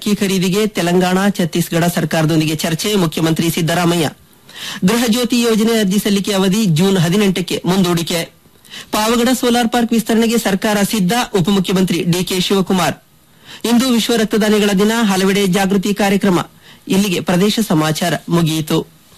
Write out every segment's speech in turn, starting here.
ಅಕ್ಕಿ ಖರೀದಿಗೆ ತೆಲಂಗಾಣ ಛತ್ತೀಸ್ಗಢ ಸರ್ಕಾರದೊಂದಿಗೆ ಚರ್ಚೆ ಮುಖ್ಯಮಂತ್ರಿ ಸಿದ್ದರಾಮಯ್ಯ ಗೃಹ ಜ್ಯೋತಿ ಯೋಜನೆ ಅರ್ಜಿ ಸಲ್ಲಿಕೆ ಅವಧಿ ಜೂನ್ ಹದಿನೆಂಟಕ್ಕೆ ಮುಂದೂಡಿಕೆ ಪಾವಗಡ ಸೋಲಾರ್ ಪಾರ್ಕ್ ವಿಸ್ತರಣೆಗೆ ಸರ್ಕಾರ ಸಿದ್ಧ ಉಪಮುಖ್ಯಮಂತ್ರಿ ಡಿಕೆ ಶಿವಕುಮಾರ್ ಇಂದು ವಿಶ್ವ ರಕ್ತದಾನಿಗಳ ದಿನ ಹಲವೆಡೆ ಜಾಗೃತಿ ಕಾರ್ಯಕ್ರಮ ಇಲ್ಲಿಗೆ ಪ್ರದೇಶ ಸಮಾಚಾರ ಮುಗಿಯಿತು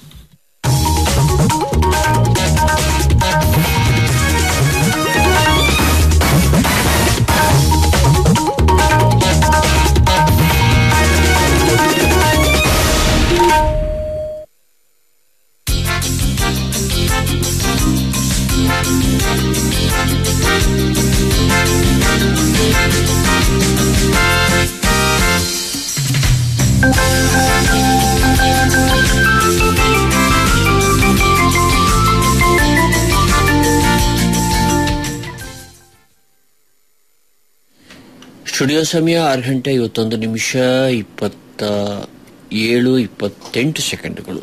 ಸ್ಟುಡಿಯೋ ಸಮಯ ಆರು ಗಂಟೆ ಇವತ್ತೊಂದು ನಿಮಿಷ ಇಪ್ಪತ್ತ ಏಳು ಇಪ್ಪತ್ತೆಂಟು ಸೆಕೆಂಡ್ಗಳು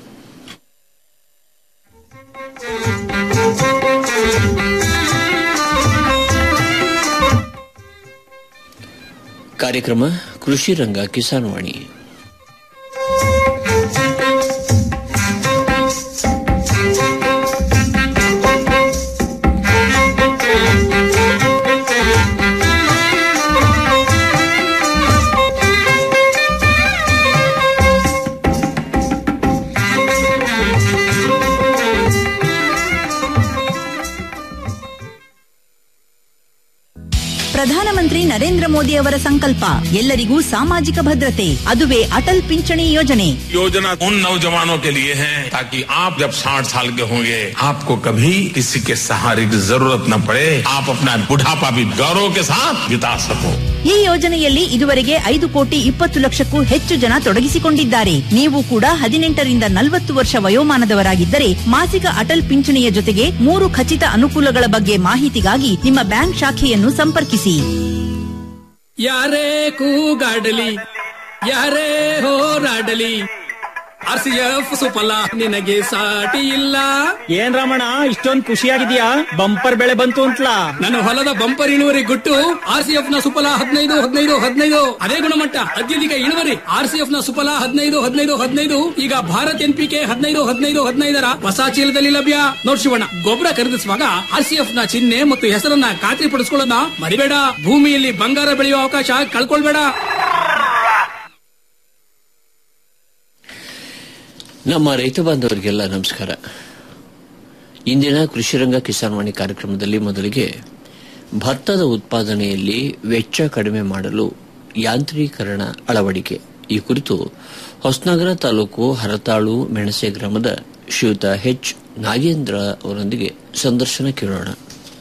ಕಾರ್ಯಕ್ರಮ ಕೃಷಿ ರಂಗ ಕಿಸಾನ್ ವಾಣಿ ಪ್ರಧಾನಮಂತ್ರಿ ನರೇಂದ್ರ ಮೋದಿ ಅವರ ಸಂಕಲ್ಪ ಎಲ್ಲರಿಗೂ ಸಾಮಾಜಿಕ ಭದ್ರತೆ ಅದುವೇ ಅಟಲ್ ಪಿಂಚಣಿ ಯೋಜನೆ योजना उन नौजवानों के लिए है ताकि आप जब 60 साल के होंगे आपको कभी किसी के सहारे की जरूरत न पड़े आप अपना बुढ़ापा भी गौरव के साथ बिता सको ಈ ಯೋಜನೆಯಲ್ಲಿ ಇದುವರೆಗೆ ಐದು ಕೋಟಿ ಇಪ್ಪತ್ತು ಲಕ್ಷಕ್ಕೂ ಹೆಚ್ಚು ಜನ ತೊಡಗಿಸಿಕೊಂಡಿದ್ದಾರೆ ನೀವು ಕೂಡ ಹದಿನೆಂಟರಿಂದ ನಲವತ್ತು ವರ್ಷ ವಯೋಮಾನದವರಾಗಿದ್ದರೆ ಮಾಸಿಕ ಅಟಲ್ ಪಿಂಚಣಿಯ ಜೊತೆಗೆ ಮೂರು ಖಚಿತ ಅನುಕೂಲಗಳ ಬಗ್ಗೆ ಮಾಹಿತಿಗಾಗಿ ನಿಮ್ಮ ಬ್ಯಾಂಕ್ ಶಾಖೆಯನ್ನು ಸಂಪರ್ಕಿಸಿ ಯಾರೇ ಕೂಗಾಡಲಿ ಯಾರೇ ಹೋರಾಡಲಿ ಆರ್ ಸಿ ಎಫ್ ಸುಫಲ ನಿನಗೆ ಸಾಟಿ ಇಲ್ಲ ಏನ್ ರಮಣ ಇಷ್ಟೊಂದ್ ಖುಷಿಯಾಗಿದ್ಯಾ ಬಂಪರ್ ಬೆಳೆ ಬಂತು ಅಂತ್ಲಾ ನನ್ನ ಹೊಲದ ಬಂಪರ್ ಇಳುವರಿ ಗುಟ್ಟು ಆರ್ ಸಿ ಎಫ್ ನ ಸುಫಲ ಹದಿನೈದು ಹದಿನೈದು ಹದಿನೈದು ಅದೇ ಗುಣಮಟ್ಟ ಅತ್ಯಧಿಕ ಇಳುವರಿ ಆರ್ ಸಿ ಎಫ್ ನ ಸುಫಲ ಹದಿನೈದು ಹದಿನೈದು ಹದಿನೈದು ಈಗ ಭಾರತ್ ಎನ್ ಪಿ ಕೆ ಹದಿನೈದು ಹದಿನೈದು ಹದಿನೈದರ ಹೊಸ ಚೀಲದಲ್ಲಿ ಲಭ್ಯ ನೋಡ್ ಶಿವಣ್ಣ ಗೊಬ್ಬರ ಖರೀದಿಸುವಾಗ ಆರ್ ಸಿ ಎಫ್ ನ ಚಿಹ್ನೆ ಮತ್ತು ಹೆಸರನ್ನ ಖಾತ್ರಿ ಪಡಿಸ್ಕೊಳ್ಳೋದನ್ನ ಮರಿಬೇಡ ಭೂಮಿಯಲ್ಲಿ ಬಂಗಾರ ಬೆಳೆಯುವ ಅವಕಾಶ ಕಳ್ಕೊಳ್ಬೇಡ ನಮ್ಮ ರೈತ ಬಾಂಧವರಿಗೆಲ್ಲ ನಮಸ್ಕಾರ ಇಂದಿನ ಕೃಷಿರಂಗ ಕಿಸಾನ್ ವಾಣಿ ಕಾರ್ಯಕ್ರಮದಲ್ಲಿ ಮೊದಲಿಗೆ ಭತ್ತದ ಉತ್ಪಾದನೆಯಲ್ಲಿ ವೆಚ್ಚ ಕಡಿಮೆ ಮಾಡಲು ಯಾಂತ್ರೀಕರಣ ಅಳವಡಿಕೆ ಈ ಕುರಿತು ಹೊಸನಗರ ತಾಲೂಕು ಹರತಾಳು ಮೆಣಸೆ ಗ್ರಾಮದ ಶ್ರೀಯುತ ಎಚ್ ನಾಗೇಂದ್ರ ಅವರೊಂದಿಗೆ ಸಂದರ್ಶನ ಕೇಳೋಣ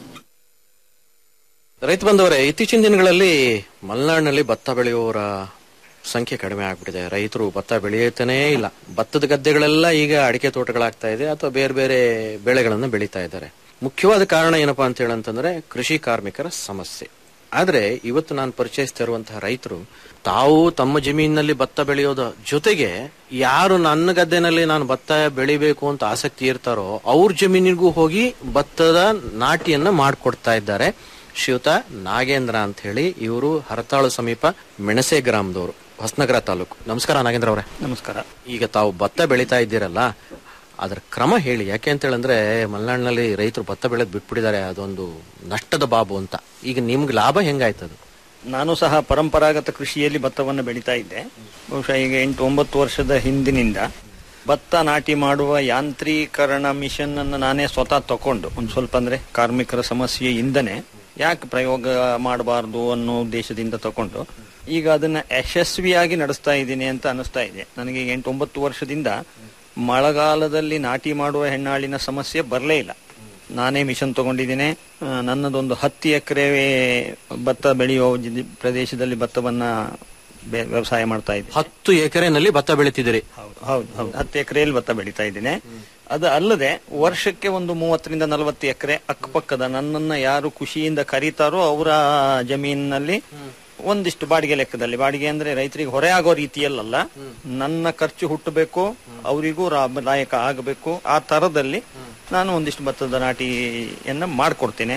ರೈತ ಬಂದವರೇ ಇತ್ತೀಚಿನ ದಿನಗಳಲ್ಲಿ ಮಲೆನಾಡಿನಲ್ಲಿ ಭತ್ತ ಬೆಳೆಯುವವರ ಸಂಖ್ಯೆ ಕಡಿಮೆ ಆಗ್ಬಿಟ್ಟಿದೆ ರೈತರು ಭತ್ತ ಬೆಳೆಯುತ್ತಾನೇ ಇಲ್ಲ ಭತ್ತದ ಗದ್ದೆಗಳೆಲ್ಲ ಈಗ ಅಡಿಕೆ ತೋಟಗಳಾಗ್ತಾ ಇದೆ ಅಥವಾ ಬೇರೆ ಬೇರೆ ಬೆಳೆಗಳನ್ನು ಬೆಳೀತಾ ಇದ್ದಾರೆ ಮುಖ್ಯವಾದ ಕಾರಣ ಏನಪ್ಪಾ ಅಂತ ಹೇಳಂತಂದ್ರೆ ಕೃಷಿ ಕಾರ್ಮಿಕರ ಸಮಸ್ಯೆ ಆದ್ರೆ ಇವತ್ತು ನಾನು ಪರಿಚಯಿಸ್ತಾ ಇರುವಂತಹ ರೈತರು ತಾವು ತಮ್ಮ ಜಮೀನಿನಲ್ಲಿ ಭತ್ತ ಬೆಳೆಯೋದ ಜೊತೆಗೆ ಯಾರು ನನ್ನ ಗದ್ದೆನಲ್ಲಿ ನಾನು ಭತ್ತ ಬೆಳಿಬೇಕು ಅಂತ ಆಸಕ್ತಿ ಇರ್ತಾರೋ ಅವ್ರ ಜಮೀನಿಗೂ ಹೋಗಿ ಭತ್ತದ ನಾಟಿಯನ್ನ ಮಾಡ್ಕೊಡ್ತಾ ಇದ್ದಾರೆ ಶ್ರೀಯುತ ನಾಗೇಂದ್ರ ಅಂತ ಹೇಳಿ ಇವರು ಹರತಾಳು ಸಮೀಪ ಮೆಣಸೆ ಗ್ರಾಮದವರು ಹೊಸನಗರ ತಾಲೂಕು ನಮಸ್ಕಾರ ನಾಗೇಂದ್ರ ಅವರೇ ನಮಸ್ಕಾರ ಈಗ ತಾವು ಭತ್ತ ಬೆಳೀತಾ ಇದ್ದೀರಲ್ಲ ಅದರ ಕ್ರಮ ಹೇಳಿ ಯಾಕೆ ಅಂತ ಹೇಳಂದ್ರೆ ಮಲೆನಾಡಿನಲ್ಲಿ ರೈತರು ಭತ್ತ ಬೆಳೆದ್ ಬಿಟ್ಬಿಟ್ಟಿದ್ದಾರೆ ಅದೊಂದು ನಷ್ಟದ ಬಾಬು ಅಂತ ಈಗ ನಿಮ್ಗೆ ಲಾಭ ಹೆಂಗಾಯ್ತದು ನಾನು ಸಹ ಪರಂಪರಾಗತ ಕೃಷಿಯಲ್ಲಿ ಭತ್ತವನ್ನು ಬೆಳೀತಾ ಇದ್ದೆ ಬಹುಶಃ ಈಗ ಎಂಟು ಒಂಬತ್ತು ವರ್ಷದ ಹಿಂದಿನಿಂದ ಭತ್ತ ನಾಟಿ ಮಾಡುವ ಯಾಂತ್ರೀಕರಣ ಮಿಷನ್ ಅನ್ನು ನಾನೇ ಸ್ವತಃ ತಕೊಂಡು ಒಂದು ಸ್ವಲ್ಪ ಅಂದ್ರೆ ಕಾರ್ಮಿಕರ ಸಮಸ್ಯೆಯಿಂದನೇ ಯಾಕೆ ಪ್ರಯೋಗ ಮಾಡಬಾರ್ದು ಅನ್ನೋ ಉದ್ದೇಶದಿಂದ ತಕೊಂಡು ಈಗ ಅದನ್ನ ಯಶಸ್ವಿಯಾಗಿ ನಡೆಸ್ತಾ ಇದ್ದೀನಿ ಅಂತ ಅನಿಸ್ತಾ ಇದೆ ನನಗೆ ಎಂಟು ಒಂಬತ್ತು ವರ್ಷದಿಂದ ಮಳೆಗಾಲದಲ್ಲಿ ನಾಟಿ ಮಾಡುವ ಹೆಣ್ಣಾಳಿನ ಸಮಸ್ಯೆ ಬರಲೇ ಇಲ್ಲ ನಾನೇ ಮಿಷನ್ ತಗೊಂಡಿದ್ದೇನೆ ಆ, ನನ್ನದೊಂದು ಹತ್ತು ಎಕರೆ ಭತ್ತ ಬೆಳೆಯುವ ಜಿ- ಪ್ರದೇಶದಲ್ಲಿ ಭತ್ತವನ್ನ ಬೆ- ವ್ಯವಸಾಯ ಮಾಡ್ತಾ ಇದ್ದೆ ಹತ್ತು ಎಕರೆನಲ್ಲಿ ಭತ್ತ ಬೆಳೀತಿದ್ದೀರಿ ಹೌದು ಹೌದು ಹೌದು ಹತ್ತು ಎಕರೆಯಲ್ಲಿ ಭತ್ತ ಬೆಳೀತಾ ಇದ್ದೇನೆ ಅದು ಅಲ್ಲದೆ ವರ್ಷಕ್ಕೆ ಒಂದು ಮೂವತ್ತರಿಂದ ನಲವತ್ತು ಎಕರೆ ಅಕ್ಕಪಕ್ಕದ ನನ್ನನ್ನ ಯಾರು ಖುಷಿಯಿಂದ ಕರೀತಾರೋ ಅವರ ಜಮೀನಿನಲ್ಲಿ ಒಂದಿಷ್ಟು ಬಾಡಿಗೆ ಲೆಕ್ಕದಲ್ಲಿ ಬಾಡಿಗೆ ಅಂದ್ರೆ ರೈತರಿಗೆ ಹೊರೆ ಆಗೋ ರೀತಿಯಲ್ಲ ನನ್ನ ಖರ್ಚು ಹುಟ್ಟಬೇಕು ಅವರಿಗೂ ಲಾಭದಾಯಕ ಆಗಬೇಕು ಆ ತರದಲ್ಲಿ ನಾನು ಒಂದಿಷ್ಟು ಭತ್ತದ ನಾಟಿಯನ್ನ ಮಾಡ್ಕೊಡ್ತೇನೆ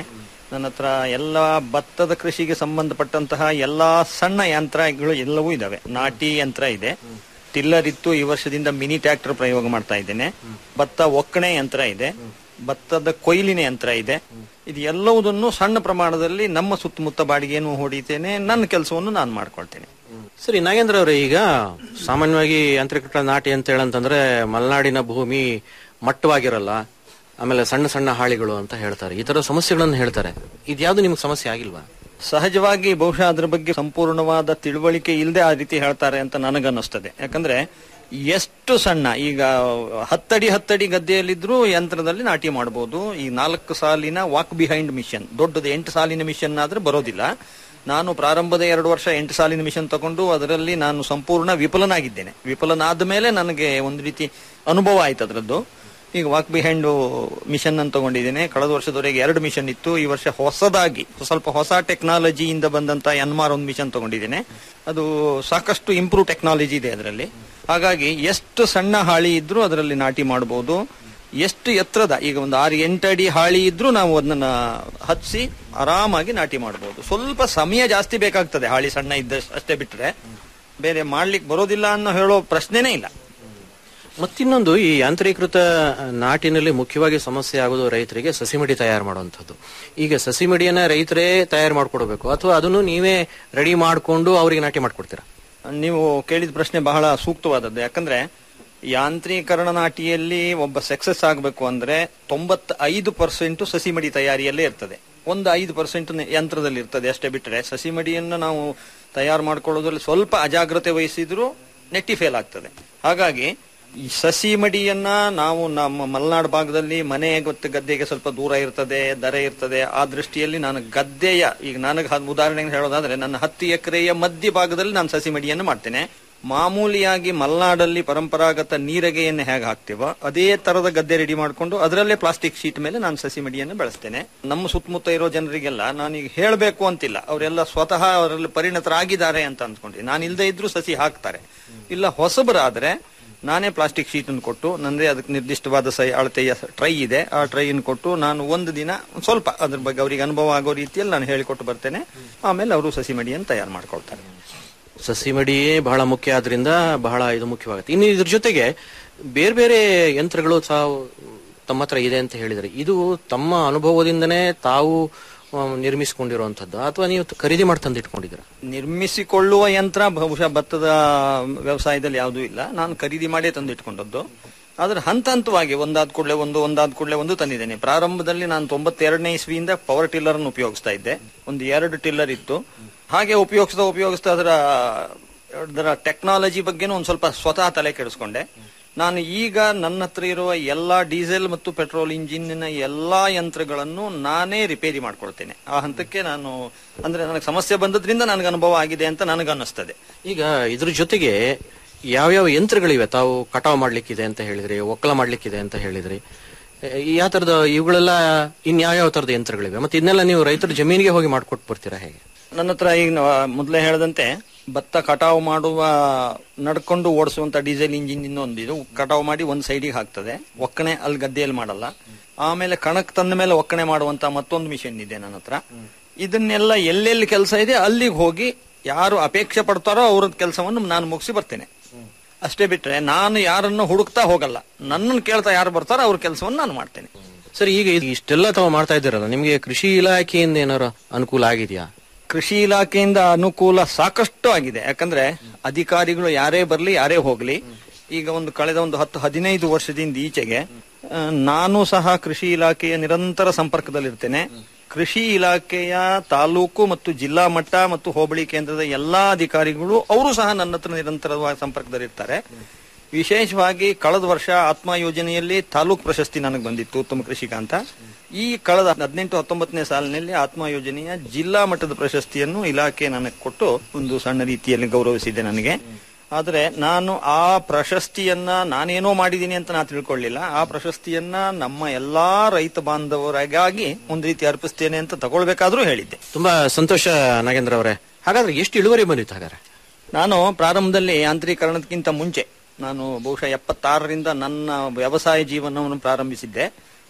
ನನ್ನ ಹತ್ರ ಎಲ್ಲ ಭತ್ತದ ಕೃಷಿಗೆ ಸಂಬಂಧಪಟ್ಟಂತಹ ಎಲ್ಲಾ ಸಣ್ಣ ಯಂತ್ರಗಳು ಎಲ್ಲವೂ ಇದಾವೆ ನಾಟಿ ಯಂತ್ರ ಇದೆ ಟಿಲ್ಲರ್ ಇತ್ತು ಈ ವರ್ಷದಿಂದ ಮಿನಿ ಟ್ರ್ಯಾಕ್ಟರ್ ಪ್ರಯೋಗ ಮಾಡ್ತಾ ಇದ್ದೇನೆ ಭತ್ತ ಒಕ್ಕಣೆ ಯಂತ್ರ ಇದೆ ಭತ್ತದ ಕೊಯ್ಲಿನ ಯಂತ್ರ ಇದೆ ಇದು ಎಲ್ಲವುದನ್ನು ಸಣ್ಣ ಪ್ರಮಾಣದಲ್ಲಿ ನಮ್ಮ ಸುತ್ತಮುತ್ತ ಬಾಡಿಗೆಯನ್ನು ಹೊಡಿತೇನೆ ನನ್ನ ಕೆಲಸವನ್ನು ನಾನು ಮಾಡ್ಕೊಳ್ತೇನೆ ಸರಿ ನಾಗೇಂದ್ರ ಅವರೇ ಈಗ ಸಾಮಾನ್ಯವಾಗಿ ಯಾಂತ್ರಿಕ ನಾಟಿ ಅಂತ ಹೇಳಂತಂದ್ರೆ ಮಲೆನಾಡಿನ ಭೂಮಿ ಮಟ್ಟವಾಗಿರಲ್ಲ ಆಮೇಲೆ ಸಣ್ಣ ಸಣ್ಣ ಹಾಳಿಗಳು ಅಂತ ಹೇಳ್ತಾರೆ ಈ ತರ ಸಮಸ್ಯೆಗಳನ್ನು ಹೇಳ್ತಾರೆ ಇದ್ಯಾವುದು ನಿಮ್ಗೆ ಸಮಸ್ಯೆ ಆಗಿಲ್ವಾ ಸಹಜವಾಗಿ ಬಹುಶಃ ಅದ್ರ ಬಗ್ಗೆ ಸಂಪೂರ್ಣವಾದ ತಿಳುವಳಿಕೆ ಇಲ್ಲದೆ ಆ ರೀತಿ ಹೇಳ್ತಾರೆ ಅಂತ ನನಗನ್ನಿಸ್ತದೆ ಯಾಕಂದ್ರೆ ಎಷ್ಟು ಸಣ್ಣ ಈಗ ಹತ್ತಡಿ ಹತ್ತಡಿ ಗದ್ದೆಯಲ್ಲಿದ್ರೂ ಯಂತ್ರದಲ್ಲಿ ನಾಟಿ ಮಾಡಬಹುದು ಈ ನಾಲ್ಕು ಸಾಲಿನ ವಾಕ್ ಬಿಹೈಂಡ್ ಮಿಷನ್ ದೊಡ್ಡದು ಎಂಟು ಸಾಲಿನ ಮಿಷನ್ ಆದ್ರೆ ಬರೋದಿಲ್ಲ ನಾನು ಪ್ರಾರಂಭದ ಎರಡು ವರ್ಷ ಎಂಟು ಸಾಲಿನ ಮಿಷನ್ ತಗೊಂಡು ಅದರಲ್ಲಿ ನಾನು ಸಂಪೂರ್ಣ ವಿಫಲನಾಗಿದ್ದೇನೆ ವಿಫಲನಾದ ಮೇಲೆ ನನಗೆ ಒಂದು ರೀತಿ ಅನುಭವ ಆಯ್ತು ಅದರದ್ದು ಈಗ ವಾಕ್ ಬಿಹೈಂಡ್ ಮಿಷನ್ ಅನ್ನು ತಗೊಂಡಿದ್ದೇನೆ ಕಳೆದ ವರ್ಷದವರೆಗೆ ಎರಡು ಮಿಷನ್ ಇತ್ತು ಈ ವರ್ಷ ಹೊಸದಾಗಿ ಸ್ವಲ್ಪ ಹೊಸ ಟೆಕ್ನಾಲಜಿಯಿಂದ ಬಂದಂತ ಎನ್ಮಾರ್ ಒಂದು ಮಿಷನ್ ತಗೊಂಡಿದ್ದೇನೆ ಅದು ಸಾಕಷ್ಟು ಇಂಪ್ರೂವ್ ಟೆಕ್ನಾಲಜಿ ಇದೆ ಅದರಲ್ಲಿ ಹಾಗಾಗಿ ಎಷ್ಟು ಸಣ್ಣ ಹಾಳಿ ಇದ್ರೂ ಅದರಲ್ಲಿ ನಾಟಿ ಮಾಡಬಹುದು ಎಷ್ಟು ಎತ್ತರದ ಈಗ ಒಂದು ಆರು ಎಂಟು ಅಡಿ ಹಾಳಿ ಇದ್ರೂ ನಾವು ಅದನ್ನ ಹಚ್ಚಿ ಆರಾಮಾಗಿ ನಾಟಿ ಮಾಡಬಹುದು ಸ್ವಲ್ಪ ಸಮಯ ಜಾಸ್ತಿ ಬೇಕಾಗ್ತದೆ ಹಾಳಿ ಸಣ್ಣ ಇದ್ದ ಅಷ್ಟೇ ಬಿಟ್ರೆ ಬೇರೆ ಮಾಡ್ಲಿಕ್ಕೆ ಬರೋದಿಲ್ಲ ಅನ್ನೋ ಹೇಳೋ ಪ್ರಶ್ನೆನೇ ಇಲ್ಲ ಮತ್ತಿನ್ನೊಂದು ಈ ಯಾಂತ್ರೀಕೃತ ನಾಟಿನಲ್ಲಿ ಮುಖ್ಯವಾಗಿ ಸಮಸ್ಯೆ ಆಗೋದು ರೈತರಿಗೆ ಸಸಿಮಿಡಿ ತಯಾರು ಮಾಡುವಂಥದ್ದು ಈಗ ಸಸಿಮಿಡಿಯನ್ನ ರೈತರೇ ತಯಾರು ಮಾಡ್ಕೊಡ್ಬೇಕು ಅಥವಾ ಅದನ್ನು ನೀವೇ ರೆಡಿ ಮಾಡಿಕೊಂಡು ಅವರಿಗೆ ನಾಟಿ ಮಾಡ್ಕೊಡ್ತೀರಾ ನೀವು ಕೇಳಿದ ಪ್ರಶ್ನೆ ಬಹಳ ಸೂಕ್ತವಾದದ್ದು ಯಾಕಂದ್ರೆ ಯಾಂತ್ರೀಕರಣ ನಾಟಿಯಲ್ಲಿ ಒಬ್ಬ ಸಕ್ಸಸ್ ಆಗಬೇಕು ಅಂದ್ರೆ ತೊಂಬತ್ ಐದು ಪರ್ಸೆಂಟ್ ಸಸಿಮಡಿ ತಯಾರಿಯಲ್ಲೇ ಇರ್ತದೆ ಒಂದು ಐದು ಪರ್ಸೆಂಟ್ ಯಂತ್ರದಲ್ಲಿ ಇರ್ತದೆ ಅಷ್ಟೇ ಬಿಟ್ಟರೆ ಸಸಿಮಡಿಯನ್ನು ನಾವು ತಯಾರು ಮಾಡ್ಕೊಳ್ಳೋದ್ರಲ್ಲಿ ಸ್ವಲ್ಪ ಅಜಾಗ್ರತೆ ವಹಿಸಿದ್ರು ನೆಟ್ಟಿ ಫೇಲ್ ಆಗ್ತದೆ ಹಾಗಾಗಿ ಈ ಸಸಿ ಮಡಿಯನ್ನ ನಾವು ನಮ್ಮ ಮಲೆನಾಡು ಭಾಗದಲ್ಲಿ ಮನೆ ಗೊತ್ತು ಗದ್ದೆಗೆ ಸ್ವಲ್ಪ ದೂರ ಇರ್ತದೆ ದರೆ ಇರ್ತದೆ ಆ ದೃಷ್ಟಿಯಲ್ಲಿ ನಾನು ಗದ್ದೆಯ ಈಗ ನನಗೆ ಹ- ಉದಾಹರಣೆಗೆ ಹೇಳೋದಾದ್ರೆ ನನ್ನ ಹತ್ತು ಎಕರೆಯ ಮಧ್ಯ ಭಾಗದಲ್ಲಿ ನಾನು ಸಸಿ ಮಡಿಯನ್ನು ಮಾಡ್ತೇನೆ ಮಾಮೂಲಿಯಾಗಿ ಮಲೆನಾಡಲ್ಲಿ ಪರಂಪರಾಗತ ನೀರಗೆಯನ್ನು ಹೇಗೆ ಹಾಕ್ತೀವೋ ಅದೇ ತರದ ಗದ್ದೆ ರೆಡಿ ಮಾಡಿಕೊಂಡು ಅದರಲ್ಲೇ ಪ್ಲಾಸ್ಟಿಕ್ ಶೀಟ್ ಮೇಲೆ ನಾನು ಸಸಿ ಮಡಿಯನ್ನು ಬೆಳೆಸ್ತೇನೆ ನಮ್ಮ ಸುತ್ತಮುತ್ತ ಇರೋ ಜನರಿಗೆಲ್ಲ ನಾನೀಗ ಹೇಳಬೇಕು ಅಂತಿಲ್ಲ ಅವರೆಲ್ಲ ಸ್ವತಃ ಅವರಲ್ಲಿ ಪರಿಣತರಾಗಿದ್ದಾರೆ ಅಂತ ಅಂದ್ಕೊಂಡ್ರಿ ನಾನು ಇಲ್ಲದೆ ಇದ್ರೂ ಸಸಿ ಹಾಕ್ತಾರೆ ಇಲ್ಲ ಹೊಸಬರಾದ್ರೆ ನಾನೇ ಪ್ಲಾಸ್ಟಿಕ್ ಶೀಟ್ ಅನ್ನು ಕೊಟ್ಟು ನಂದೇ ಅದಕ್ಕೆ ನಿರ್ದಿಷ್ಟವಾದ ಸೈ ಅಳತೆಯ ಟ್ರೈ ಇದೆ ಆ ಟ್ರೈ ಅನ್ನು ಕೊಟ್ಟು ನಾನು ಒಂದು ದಿನ ಒಂದ್ ಸ್ವಲ್ಪ ಅದ್ರ ಬಗ್ಗೆ ಅವರಿಗೆ ಅನುಭವ ಆಗೋ ರೀತಿಯಲ್ಲಿ ನಾನು ಹೇಳಿಕೊಟ್ಟು ಬರ್ತೇನೆ ಆಮೇಲೆ ಅವರು ಸಸಿ ಮಡಿಯನ್ನು ತಯಾರು ಮಾಡ್ಕೊಳ್ತಾರೆ ಸಸಿಮಡಿಯೇ ಬಹಳ ಮುಖ್ಯ ಆದ್ರಿಂದ ಬಹಳ ಇದು ಮುಖ್ಯವಾಗುತ್ತೆ ಇನ್ನು ಇದ್ರ ಜೊತೆಗೆ ಬೇರೆ ಬೇರೆ ಯಂತ್ರಗಳು ತಾವು ತಮ್ಮ ಹತ್ರ ಇದೆ ಅಂತ ಹೇಳಿದ್ರೆ ಇದು ತಮ್ಮ ಅನುಭವದಿಂದನೇ ತಾವು ಆ, ನಿರ್ಮಿಸಿಕೊಂಡಿರುವಂತದ್ದು ಅಥವಾ ನೀವು ಖರೀದಿ ಮಾಡಿ ತಂದು ಇಟ್ಕೊಂಡಿದ್ದೀರಾ ನಿರ್ಮಿಸಿಕೊಳ್ಳುವ ಯಂತ್ರ ಬಹುಶಃ ಭತ್ತದ ವ್ಯವಸಾಯದಲ್ಲಿ ಯಾವುದೂ ಇಲ್ಲ ನಾನು ಖರೀದಿ ಮಾಡೇ ತಂದು ಇಟ್ಕೊಂಡದ್ದು ಆದ್ರೆ ಹಂತ ಹಂತವಾಗಿ ಒಂದಾದ ಕೂಡಲೇ ಒಂದು ಒಂದಾದ ಕೂಡಲೇ ಒಂದು ತಂದಿದ್ದೇನೆ ಪ್ರಾರಂಭದಲ್ಲಿ ನಾನು ತೊಂಬತ್ತೆರಡನೇ ಇಸ್ವಿಯಿಂದ ಪವರ್ ಟಿಲ್ಲರ್ ಅನ್ನು ಉಪಯೋಗಿಸ್ತಾ ಇದ್ದೆ ಒಂದು ಎರಡು ಟಿಲ್ಲರ್ ಇತ್ತು ಹಾಗೆ ಉಪಯೋಗಿಸ್ತಾ ಉಪಯೋಗಿಸ್ತಾ ಅದರ ಅದರ ಟೆಕ್ನಾಲಜಿ ಬಗ್ಗೆನೂ ಒಂದು ಸ್ವಲ್ಪ ಸ್ವತಃ ತಲೆ ಕೆಡಿಸ್ಕೊಂಡೆ ನಾನು ಈಗ ನನ್ನ ಹತ್ರ ಇರುವ ಎಲ್ಲಾ ಡೀಸೆಲ್ ಮತ್ತು ಪೆಟ್ರೋಲ್ ಇಂಜಿನ್ನ ಎಲ್ಲಾ ಯಂತ್ರಗಳನ್ನು ನಾನೇ ರಿಪೇರಿ ಮಾಡ್ಕೊಳ್ತೇನೆ ಆ ಹಂತಕ್ಕೆ ನಾನು ಅಂದ್ರೆ ನನಗೆ ಸಮಸ್ಯೆ ಬಂದದ್ರಿಂದ ನನಗೆ ಅನುಭವ ಆಗಿದೆ ಅಂತ ನನಗನ್ನಿಸ್ತದೆ ಈಗ ಇದ್ರ ಜೊತೆಗೆ ಯಾವ್ಯಾವ ಯಂತ್ರಗಳಿವೆ ತಾವು ಕಟಾವು ಮಾಡ್ಲಿಕ್ಕಿದೆ ಅಂತ ಹೇಳಿದ್ರಿ ಒಕ್ಕಲ ಮಾಡ್ಲಿಕ್ಕಿದೆ ಅಂತ ಹೇಳಿದ್ರಿ ಎ- ಯಾವ ತರದ ಇವುಗಳೆಲ್ಲ ಇನ್ಯಾವ್ಯಾವ ತರದ ಯಂತ್ರಗಳಿವೆ ಮತ್ತೆ ಇದನ್ನೆಲ್ಲ ನೀವು ರೈತರ ಜಮೀನಿಗೆ ಹೋಗಿ ಮಾಡ್ಕೊಟ್ಟು ಬರ್ತೀರಾ ಹೇಗೆ ನನ್ನ ಹತ್ರ ಈಗ ನಾ- ಮೊದಲೇ ಹೇಳದಂತೆ ಭತ್ತ ಕಟಾವು ಮಾಡುವ ನಡ್ಕೊಂಡು ಓಡಿಸುವಂತ ಡೀಸೆಲ್ ಇಂಜಿನ್ ಇನ್ನೊಂದಿದು ಕಟಾವು ಮಾಡಿ ಒಂದ್ ಸೈಡಿಗೆ ಹಾಕ್ತದೆ ಒಕ್ಕಣೆ ಅಲ್ಲಿ ಗದ್ದೆಯಲ್ಲಿ ಮಾಡಲ್ಲ ಆಮೇಲೆ ಕಣಕ್ ತಂದ ಮೇಲೆ ಒಕ್ಕಣೆ ಮಾಡುವಂತ ಮತ್ತೊಂದು ಮಿಷನ್ ಇದೆ ನನ್ನ ಹತ್ರ ಇದನ್ನೆಲ್ಲ ಎಲ್ಲೆಲ್ಲಿ ಕೆಲಸ ಇದೆ ಅಲ್ಲಿಗೆ ಹೋಗಿ ಯಾರು ಅಪೇಕ್ಷೆ ಪಡ್ತಾರೋ ಅವ್ರ ಕೆಲಸವನ್ನು ನಾನು ಮುಗಿಸಿ ಬರ್ತೇನೆ ಅಷ್ಟೇ ಬಿಟ್ರೆ ನಾನು ಯಾರನ್ನು ಹುಡುಕ್ತಾ ಹೋಗಲ್ಲ ನನ್ನನ್ನು ಕೇಳ್ತಾ ಯಾರು ಬರ್ತಾರೋ ಅವ್ರ ಕೆಲಸವನ್ನು ನಾನು ಮಾಡ್ತೇನೆ ಸರಿ ಈಗ ಇದು ಇಷ್ಟೆಲ್ಲ ತಾವು ಮಾಡ್ತಾ ಇದ್ದೀರಲ್ಲ ನಿಮಗೆ ಕೃಷಿ ಇಲಾಖೆಯಿಂದ ಏನಾರು ಅನುಕೂಲ ಆಗಿದೆಯಾ ಕೃಷಿ ಇಲಾಖೆಯಿಂದ ಅನುಕೂಲ ಸಾಕಷ್ಟು ಆಗಿದೆ ಯಾಕಂದ್ರೆ ಅಧಿಕಾರಿಗಳು ಯಾರೇ ಬರಲಿ ಯಾರೇ ಹೋಗ್ಲಿ ಈಗ ಒಂದು ಕಳೆದ ಒಂದು ಹತ್ತು ಹದಿನೈದು ವರ್ಷದಿಂದ ಈಚೆಗೆ ಆ, ನಾನು ಸಹ ಕೃಷಿ ಇಲಾಖೆಯ ನಿರಂತರ ಸಂಪರ್ಕದಲ್ಲಿರ್ತೇನೆ ಕೃಷಿ ಇಲಾಖೆಯ ತಾಲೂಕು ಮತ್ತು ಜಿಲ್ಲಾ ಮಟ್ಟ ಮತ್ತು ಹೋಬಳಿ ಕೇಂದ್ರದ ಎಲ್ಲಾ ಅಧಿಕಾರಿಗಳು ಅವರು ಸಹ ನನ್ನ ಹತ್ರ ನಿರಂತರವಾಗಿ ಸಂಪರ್ಕದಲ್ಲಿರ್ತಾರೆ ವಿಶೇಷವಾಗಿ ಕಳೆದ ವರ್ಷ ಆತ್ಮ ಯೋಜನೆಯಲ್ಲಿ ತಾಲೂಕ್ ಪ್ರಶಸ್ತಿ ನನಗೆ ಬಂದಿತ್ತು ಉತ್ತಮ ಕೃಷಿಕ ಅಂತ ಈ ಕಳೆದ ಹದಿನೆಂಟು ಹತ್ತೊಂಬತ್ತನೇ ಸಾಲಿನಲ್ಲಿ ಆತ್ಮ ಯೋಜನೆಯ ಜಿಲ್ಲಾ ಮಟ್ಟದ ಪ್ರಶಸ್ತಿಯನ್ನು ಇಲಾಖೆ ನನಗೆ ಕೊಟ್ಟು ಒಂದು ಸಣ್ಣ ರೀತಿಯಲ್ಲಿ ಗೌರವಿಸಿದೆ ನನಗೆ ಆದರೆ ನಾನು ಆ ಪ್ರಶಸ್ತಿಯನ್ನ ನಾನೇನೋ ಮಾಡಿದ್ದೀನಿ ಅಂತ ನಾನು ತಿಳ್ಕೊಳ್ಳಿಲ್ಲ ಆ ಪ್ರಶಸ್ತಿಯನ್ನ ನಮ್ಮ ಎಲ್ಲಾ ರೈತ ಬಾಂಧವರಿಗಾಗಿ ಒಂದು ರೀತಿ ಅರ್ಪಿಸ್ತೇನೆ ಅಂತ ತಗೊಳ್ಬೇಕಾದ್ರೂ ಹೇಳಿದ್ದೆ ತುಂಬಾ ಸಂತೋಷ ನಾಗೇಂದ್ರ ಅವರೇ ಹಾಗಾದ್ರೆ ಎಷ್ಟು ಇಳುವರಿ ಬಂದಿತ್ತು ಹಾಗಾದ್ರೆ ನಾನು ಪ್ರಾರಂಭದಲ್ಲಿ ಯಾಂತ್ರೀಕರಣಕ್ಕಿಂತ ಮುಂಚೆ ನಾನು ಬಹುಶಃ ಎಪ್ಪತ್ತಾರರಿಂದ ನನ್ನ ವ್ಯವಸಾಯ ಜೀವನವನ್ನು ಪ್ರಾರಂಭಿಸಿದ್ದೆ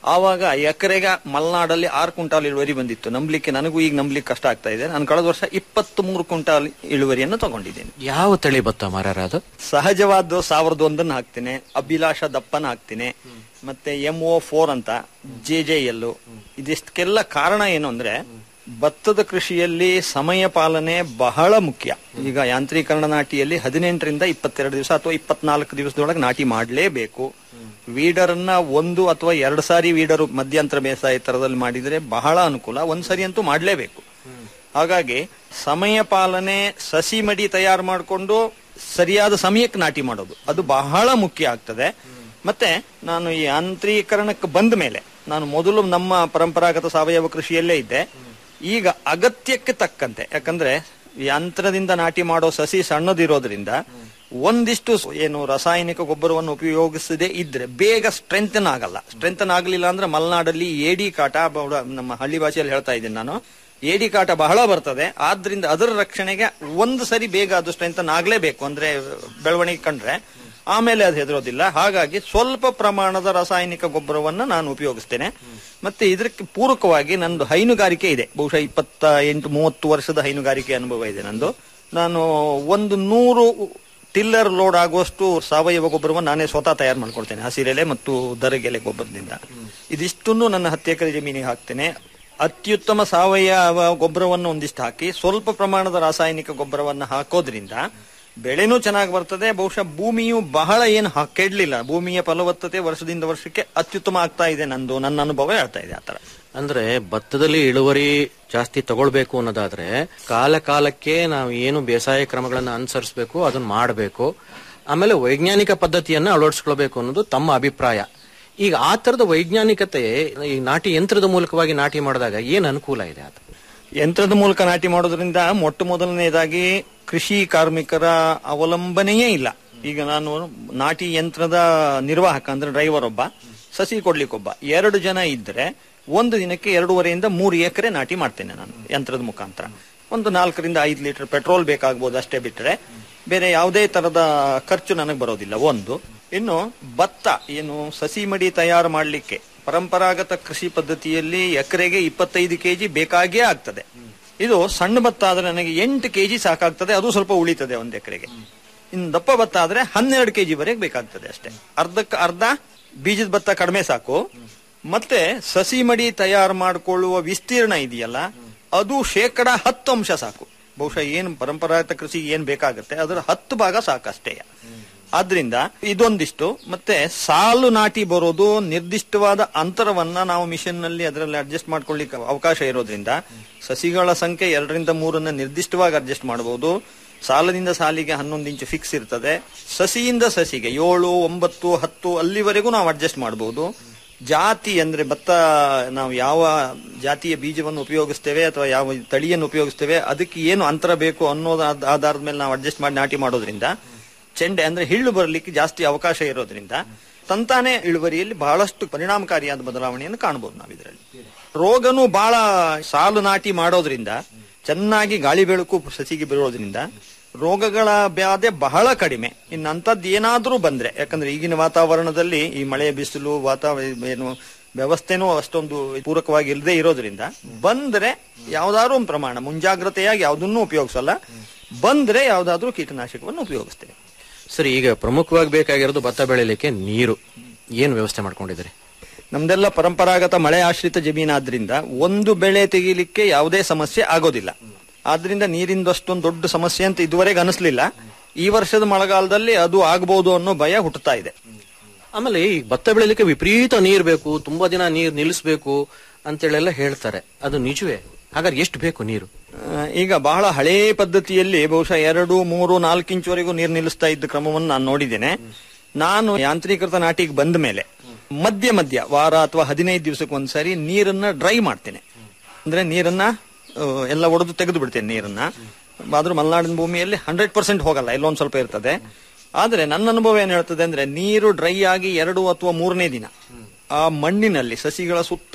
ಆವಾಗ ಎಕರೆಗೆ ಮಲೆನಾಡಲ್ಲಿ ಆರು ಕ್ವಿಂಟಾಲ್ ಇಳುವರಿ ಬಂದಿತ್ತು ನಂಬಲಿಕ್ಕೆ ನನಗೂ ಈಗ ನಂಬಲಿಕ್ಕೆ ಕಷ್ಟ ಆಗ್ತಾ ಇದೆ ನಾನು ಕಳೆದ ವರ್ಷ ಇಪ್ಪತ್ತ್ ಮೂರು ಕ್ವಿಂಟಾಲ್ ಇಳುವರಿಯನ್ನು ತಗೊಂಡಿದ್ದೇನೆ ಯಾವ ತಳಿ ಭತ್ತ ಮಾರಾರ ಅದು ಸಹಜವಾದ ಸಾವಿರದ ಒಂದನ್ನು ಹಾಕ್ತೇನೆ ಅಭಿಲಾಷ ದಪ್ಪನ ಹಾಕ್ತೇನೆ ಮತ್ತೆ ಎಂ ಒ ಫೋರ್ ಅಂತ ಜೆ ಜೆ ಎಲ್ ಇದಿಷ್ಟಕ್ಕೆಲ್ಲ ಕಾರಣ ಏನು ಅಂದ್ರೆ ಭತ್ತದ ಕೃಷಿಯಲ್ಲಿ ಸಮಯ ಪಾಲನೆ ಬಹಳ ಮುಖ್ಯ ಈಗ ಯಾಂತ್ರೀಕರಣ ನಾಟಿಯಲ್ಲಿ ಹದಿನೆಂಟರಿಂದ ಇಪ್ಪತ್ತೆರಡು ದಿವಸ ಅಥವಾ ಇಪ್ಪತ್ನಾಲ್ಕು ದಿವಸದೊಳಗೆ ನಾಟಿ ಮಾಡಲೇಬೇಕು ವೀಡರ್ ಅನ್ನ ಒಂದು ಅಥವಾ ಎರಡು ಸಾರಿ ವೀಡರ್ ಮಧ್ಯಂತರ ಬೇಸಾಯ ತರದಲ್ಲಿ ಮಾಡಿದ್ರೆ ಬಹಳ ಅನುಕೂಲ ಒಂದ್ ಸರಿ ಅಂತೂ ಮಾಡಲೇಬೇಕು ಹಾಗಾಗಿ ಸಮಯ ಪಾಲನೆ ಸಸಿ ಮಡಿ ತಯಾರು ಮಾಡಿಕೊಂಡು ಸರಿಯಾದ ಸಮಯಕ್ಕೆ ನಾಟಿ ಮಾಡೋದು ಅದು ಬಹಳ ಮುಖ್ಯ ಆಗ್ತದೆ ಮತ್ತೆ ನಾನು ಈ ಯಾಂತ್ರೀಕರಣಕ್ಕೆ ಬಂದ ಮೇಲೆ ನಾನು ಮೊದಲು ನಮ್ಮ ಪರಂಪರಾಗತ ಸಾವಯವ ಕೃಷಿಯಲ್ಲೇ ಇದ್ದೆ ಈಗ ಅಗತ್ಯಕ್ಕೆ ತಕ್ಕಂತೆ ಯಾಕಂದ್ರೆ ಯಂತ್ರದಿಂದ ನಾಟಿ ಮಾಡೋ ಸಸಿ ಸಣ್ಣದಿರೋದ್ರಿಂದ ಒಂದಿಷ್ಟು ಏನು ರಾಸಾಯನಿಕ ಗೊಬ್ಬರವನ್ನು ಉಪಯೋಗಿಸದೆ ಇದ್ರೆ ಬೇಗ ಸ್ಟ್ರೆಂಥನ್ ಆಗಲ್ಲ ಸ್ಟ್ರೆಂಥನ್ ಆಗಲಿಲ್ಲ ಅಂದ್ರೆ ಮಲೆನಾಡಲ್ಲಿ ಏಡಿ ಕಾಟ ಬಹಳ- ನಮ್ಮ ಹಳ್ಳಿ ಭಾಷೆಯಲ್ಲಿ ಹೇಳ್ತಾ ಇದ್ದೀನಿ ನಾನು ಏಡಿ ಕಾಟ ಬಹಳ ಬರ್ತದೆ ಆದ್ರಿಂದ ಅದರ ರಕ್ಷಣೆಗೆ ಒಂದು ಸರಿ ಬೇಗ ಅದು ಸ್ಟ್ರೆಂಥನ್ ಆಗ್ಲೇಬೇಕು ಅಂದ್ರೆ ಬೆಳವಣಿಗೆ ಕಂಡ್ರೆ ಆಮೇಲೆ ಅದು ಹೆದರೋದಿಲ್ಲ ಹಾಗಾಗಿ ಸ್ವಲ್ಪ ಪ್ರಮಾಣದ ರಾಸಾಯನಿಕ ಗೊಬ್ಬರವನ್ನ ನಾನು ಉಪಯೋಗಿಸ್ತೇನೆ ಮತ್ತೆ ಇದಕ್ಕೆ ಪೂರಕವಾಗಿ ನಂದು ಹೈನುಗಾರಿಕೆ ಇದೆ ಬಹುಶಃ ಇಪ್ಪತ್ತ ಎಂಟು ಮೂವತ್ತು ವರ್ಷದ ಹೈನುಗಾರಿಕೆ ಅನುಭವ ಇದೆ ನಂದು ನಾನು ಒಂದು ನೂರು ಟಿಲ್ಲರ್ ಲೋಡ್ ಆಗುವಷ್ಟು ಸಾವಯವ ಗೊಬ್ಬರವನ್ನು ನಾನೇ ಸ್ವತಃ ತಯಾರು ಮಾಡ್ಕೊಳ್ತೇನೆ ಹಸಿರೆಲೆ ಮತ್ತು ದರಗೆಲೆ ಗೊಬ್ಬರದಿಂದ ಇದಿಷ್ಟನ್ನು ನನ್ನ ಹತ್ತು ಎಕರೆ ಜಮೀನಿಗೆ ಹಾಕ್ತೇನೆ ಅತ್ಯುತ್ತಮ ಸಾವಯವ ಗೊಬ್ಬರವನ್ನು ಒಂದಿಷ್ಟು ಹಾಕಿ ಸ್ವಲ್ಪ ಪ್ರಮಾಣದ ರಾಸಾಯನಿಕ ಗೊಬ್ಬರವನ್ನು ಹಾಕೋದ್ರಿಂದ ಬೆಳೆನೂ ಚೆನ್ನಾಗಿ ಬರ್ತದೆ ಬಹುಶಃ ಭೂಮಿಯು ಬಹಳ ಏನು ಹಾ- ಕೆಡ್ಲಿಲ್ಲ ಭೂಮಿಯ ಫಲವತ್ತತೆ ವರ್ಷದಿಂದ ವರ್ಷಕ್ಕೆ ಅತ್ಯುತ್ತಮ ಆಗ್ತಾ ಇದೆ ನಂದು ನನ್ನ ಅನುಭವ ಹೇಳ್ತಾ ಇದೆ ಆತರ ಅಂದ್ರೆ ಭತ್ತದಲ್ಲಿ ಇಳುವರಿ ಜಾಸ್ತಿ ತಗೊಳ್ಬೇಕು ಅನ್ನೋದಾದ್ರೆ ಕಾಲ ಕಾಲಕ್ಕೆ ನಾವು ಏನು ಬೇಸಾಯ ಕ್ರಮಗಳನ್ನ ಅನುಸರಿಸಬೇಕು ಅದನ್ನ ಮಾಡಬೇಕು ಆಮೇಲೆ ವೈಜ್ಞಾನಿಕ ಪದ್ಧತಿಯನ್ನ ಅಳವಡಿಸ್ಕೊಳ್ಬೇಕು ಅನ್ನೋದು ತಮ್ಮ ಅಭಿಪ್ರಾಯ ಈಗ ಆ ತರದ ವೈಜ್ಞಾನಿಕತೆ ಈ ನಾಟಿ ಯಂತ್ರದ ಮೂಲಕವಾಗಿ ನಾಟಿ ಮಾಡಿದಾಗ ಏನ್ ಅನುಕೂಲ ಇದೆ ಅದು ಯಂತ್ರದ ಮೂಲಕ ನಾಟಿ ಮಾಡೋದ್ರಿಂದ ಮೊಟ್ಟ ಮೊದಲನೇದಾಗಿ ಕೃಷಿ ಕಾರ್ಮಿಕರ ಅವಲಂಬನೆಯೇ ಇಲ್ಲ ಈಗ ನಾನು ನಾಟಿ ಯಂತ್ರದ ನಿರ್ವಾಹಕ ಅಂದ್ರೆ ಡ್ರೈವರ್ ಒಬ್ಬ ಸಸಿ ಕೊಡ್ಲಿಕ್ಕೊಬ್ಬ ಎರಡು ಜನ ಇದ್ರೆ ಒಂದು ದಿನಕ್ಕೆ ಎರಡೂವರೆಯಿಂದ ಮೂರು ಎಕರೆ ನಾಟಿ ಮಾಡ್ತೇನೆ ನಾನು ಯಂತ್ರದ ಮುಖಾಂತರ ಒಂದು ನಾಲ್ಕರಿಂದ ಐದು ಲೀಟರ್ ಪೆಟ್ರೋಲ್ ಬೇಕಾಗ್ಬೋದು ಅಷ್ಟೇ ಬಿಟ್ರೆ ಬೇರೆ ಯಾವುದೇ ತರದ ಖರ್ಚು ನನಗೆ ಬರೋದಿಲ್ಲ ಒಂದು ಇನ್ನು ಭತ್ತ ಏನು ಸಸಿ ಮಡಿ ತಯಾರು ಮಾಡಲಿಕ್ಕೆ ಪರಂಪರಾಗತ ಕೃಷಿ ಪದ್ಧತಿಯಲ್ಲಿ ಎಕರೆಗೆ ಇಪ್ಪತ್ತೈದು ಕೆಜಿ ಬೇಕಾಗೇ ಆಗ್ತದೆ ಇದು ಸಣ್ಣ ಭತ್ತ ಆದ್ರೆ ನನಗೆ ಎಂಟು ಕೆಜಿ ಸಾಕಾಗ್ತದೆ ಅದು ಸ್ವಲ್ಪ ಉಳಿತದೆ ಒಂದು ಎಕರೆಗೆ ಇನ್ನು ದಪ್ಪ ಭತ್ತ ಆದ್ರೆ ಹನ್ನೆರಡು ಕೆಜಿ ವರೆಗೆ ಬೇಕಾಗ್ತದೆ ಅಷ್ಟೇ ಅರ್ಧಕ್ಕೆ ಅರ್ಧ ಬೀಜದ ಭತ್ತ ಕಡಿಮೆ ಸಾಕು ಮತ್ತೆ ಸಸಿ ಮಡಿ ತಯಾರು ಮಾಡಿಕೊಳ್ಳುವ ವಿಸ್ತೀರ್ಣ ಇದೆಯಲ್ಲ ಅದು ಶೇಕಡ ಹತ್ತು ಅಂಶ ಸಾಕು ಬಹುಶಃ ಏನು ಪರಂಪರಾಗತ ಕೃಷಿ ಏನ್ ಬೇಕಾಗುತ್ತೆ ಅದರ ಹತ್ತು ಭಾಗ ಸಾಕಷ್ಟೇ ಆದ್ರಿಂದ ಇದೊಂದಿಷ್ಟು ಮತ್ತೆ ಸಾಲು ನಾಟಿ ಬರೋದು ನಿರ್ದಿಷ್ಟವಾದ ಅಂತರವನ್ನ ನಾವು ಮಿಷನ್ ನಲ್ಲಿ ಅದರಲ್ಲಿ ಅಡ್ಜಸ್ಟ್ ಮಾಡ್ಕೊಳ್ಳಿಕ್ಕೆ ಅವಕಾಶ ಇರೋದ್ರಿಂದ ಸಸಿಗಳ ಸಂಖ್ಯೆ ಎರಡರಿಂದ ಮೂರನ್ನ ನಿರ್ದಿಷ್ಟವಾಗಿ ಅಡ್ಜಸ್ಟ್ ಮಾಡಬಹುದು ಸಾಲದಿಂದ ಸಾಲಿಗೆ ಹನ್ನೊಂದು ಇಂಚು ಫಿಕ್ಸ್ ಇರ್ತದೆ ಸಸಿಯಿಂದ ಸಸಿಗೆ ಏಳು ಒಂಬತ್ತು ಹತ್ತು ಅಲ್ಲಿವರೆಗೂ ನಾವು ಅಡ್ಜಸ್ಟ್ ಮಾಡಬಹುದು ಜಾತಿ ಅಂದ್ರೆ ಭತ್ತ ನಾವು ಯಾವ ಜಾತಿಯ ಬೀಜವನ್ನು ಉಪಯೋಗಿಸ್ತೇವೆ ಅಥವಾ ಯಾವ ತಳಿಯನ್ನು ಉಪಯೋಗಿಸ್ತೇವೆ ಅದಕ್ಕೆ ಏನು ಅಂತರ ಬೇಕು ಅನ್ನೋದ ಆಧ- ಆಧಾರದ ಮೇಲೆ ನಾವು ಅಡ್ಜಸ್ಟ್ ಮಾಡಿ ನಾಟಿ ಮಾಡೋದ್ರಿಂದ ಚೆಂಡೆ ಅಂದ್ರೆ ಹಿಳ್ಳು ಬರಲಿಕ್ಕೆ ಜಾಸ್ತಿ ಅವಕಾಶ ಇರೋದ್ರಿಂದ ತಂತಾನೆ ಇಳುವರಿಯಲ್ಲಿ ಬಹಳಷ್ಟು ಪರಿಣಾಮಕಾರಿಯಾದ ಬದಲಾವಣೆಯನ್ನು ಕಾಣಬಹುದು ನಾವು ಇದರಲ್ಲಿ ರೋಗನು ಬಹಳ ಸಾಲು ನಾಟಿ ಮಾಡೋದ್ರಿಂದ ಚೆನ್ನಾಗಿ ಗಾಳಿ ಬೆಳಕು ಸಸಿಗೆ ಬೀಳೋದ್ರಿಂದ ರೋಗಗಳ ಬ್ಯಾಧೆ ಬಹಳ ಕಡಿಮೆ ಇನ್ನು ಅಂಥದ್ದು ಏನಾದ್ರೂ ಬಂದ್ರೆ ಯಾಕಂದ್ರೆ ಈಗಿನ ವಾತಾವರಣದಲ್ಲಿ ಈ ಮಳೆ ಬಿಸಿಲು ವಾತಾವರಣ ಏನು ವ್ಯವಸ್ಥೆನೂ ಅಷ್ಟೊಂದು ಪೂರಕವಾಗಿ ಇಲ್ಲದೆ ಇರೋದ್ರಿಂದ ಬಂದ್ರೆ ಯಾವ್ದಾದ್ರು ಒಂದು ಪ್ರಮಾಣ ಮುಂಜಾಗ್ರತೆಯಾಗಿ ಯಾವುದನ್ನೂ ಉಪಯೋಗಿಸಲ್ಲ ಬಂದ್ರೆ ಯಾವ್ದಾದ್ರೂ ಕೀಟನಾಶಕವನ್ನು ಉಪಯೋಗಿಸ್ತೇವೆ ಸರಿ ಈಗ ಪ್ರಮುಖವಾಗಿ ಬೇಕಾಗಿರೋದು ಭತ್ತ ಬೆಳಿಲಿಕ್ಕೆ ನೀರು ಏನ್ ವ್ಯವಸ್ಥೆ ಮಾಡ್ಕೊಂಡಿದ್ದೀರಿ ನಮ್ದೆಲ್ಲ ಪರಂಪರಾಗತ ಮಳೆ ಆಶ್ರಿತ ಜಮೀನಾದ್ರಿಂದ ಒಂದು ಬೆಳೆ ತೆಗಿಲಿಕ್ಕೆ ಯಾವುದೇ ಸಮಸ್ಯೆ ಆಗೋದಿಲ್ಲ ಆದ್ರಿಂದ ನೀರಿಂದ ಅಷ್ಟೊಂದು ದೊಡ್ಡ ಸಮಸ್ಯೆ ಅಂತ ಇದುವರೆಗೆ ಅನಿಸ್ಲಿಲ್ಲ ಈ ವರ್ಷದ ಮಳೆಗಾಲದಲ್ಲಿ ಅದು ಆಗ್ಬಹುದು ಅನ್ನೋ ಭಯ ಹುಟ್ಟುತ್ತಾ ಇದೆ ಆಮೇಲೆ ಈ ಭತ್ತ ಬೆಳಿಲಿಕ್ಕೆ ವಿಪರೀತ ನೀರ್ ಬೇಕು ತುಂಬಾ ದಿನ ನೀರ್ ನಿಲ್ಲಿಸ್ಬೇಕು ಅಂತೇಳೆಲ್ಲ ಹೇಳ್ತಾರೆ ಅದು ನಿಜವೇ ಹಾಗಾದ್ರೆ ಎಷ್ಟು ಬೇಕು ನೀರು ಆ, ಈಗ ಬಹಳ ಹಳೇ ಪದ್ಧತಿಯಲ್ಲಿ ಬಹುಶಃ ಎರಡು ಮೂರು ನಾಲ್ಕು ಇಂಚುವರೆಗೂ ನೀರು ನಿಲ್ಲಿಸ್ತಾ ಇದ್ದ ಕ್ರಮವನ್ನು ನಾನು ನೋಡಿದ್ದೇನೆ ನಾನು ಯಾಂತ್ರೀಕೃತ ನಾಟಿಗೆ ಬಂದ ಮೇಲೆ ಮಧ್ಯ ಮಧ್ಯ ವಾರ ಅಥವಾ ಹದಿನೈದು ದಿವಸಕ್ಕೆ ಒಂದ್ಸರಿ ನೀರನ್ನ ಡ್ರೈ ಮಾಡ್ತೇನೆ ಅಂದ್ರೆ ನೀರನ್ನ ಆ, ಎಲ್ಲ ಒಡೆದು ತೆಗೆದು ಬಿಡ್ತೇನೆ ನೀರನ್ನ ಆದ್ರೂ ಮಲೆನಾಡಿನ ಭೂಮಿಯಲ್ಲಿ ಹಂಡ್ರೆಡ್ ಪರ್ಸೆಂಟ್ ಹೋಗಲ್ಲ ಎಲ್ಲೊಂದ್ ಸ್ವಲ್ಪ ಇರ್ತದೆ ಆದ್ರೆ ನನ್ನ ಅನುಭವ ಏನ್ ಹೇಳ್ತದೆ ಅಂದ್ರೆ ನೀರು ಡ್ರೈ ಆಗಿ ಎರಡು ಅಥವಾ ಮೂರನೇ ದಿನ ಆ ಮಣ್ಣಿನಲ್ಲಿ ಸಸಿಗಳ ಸುತ್ತ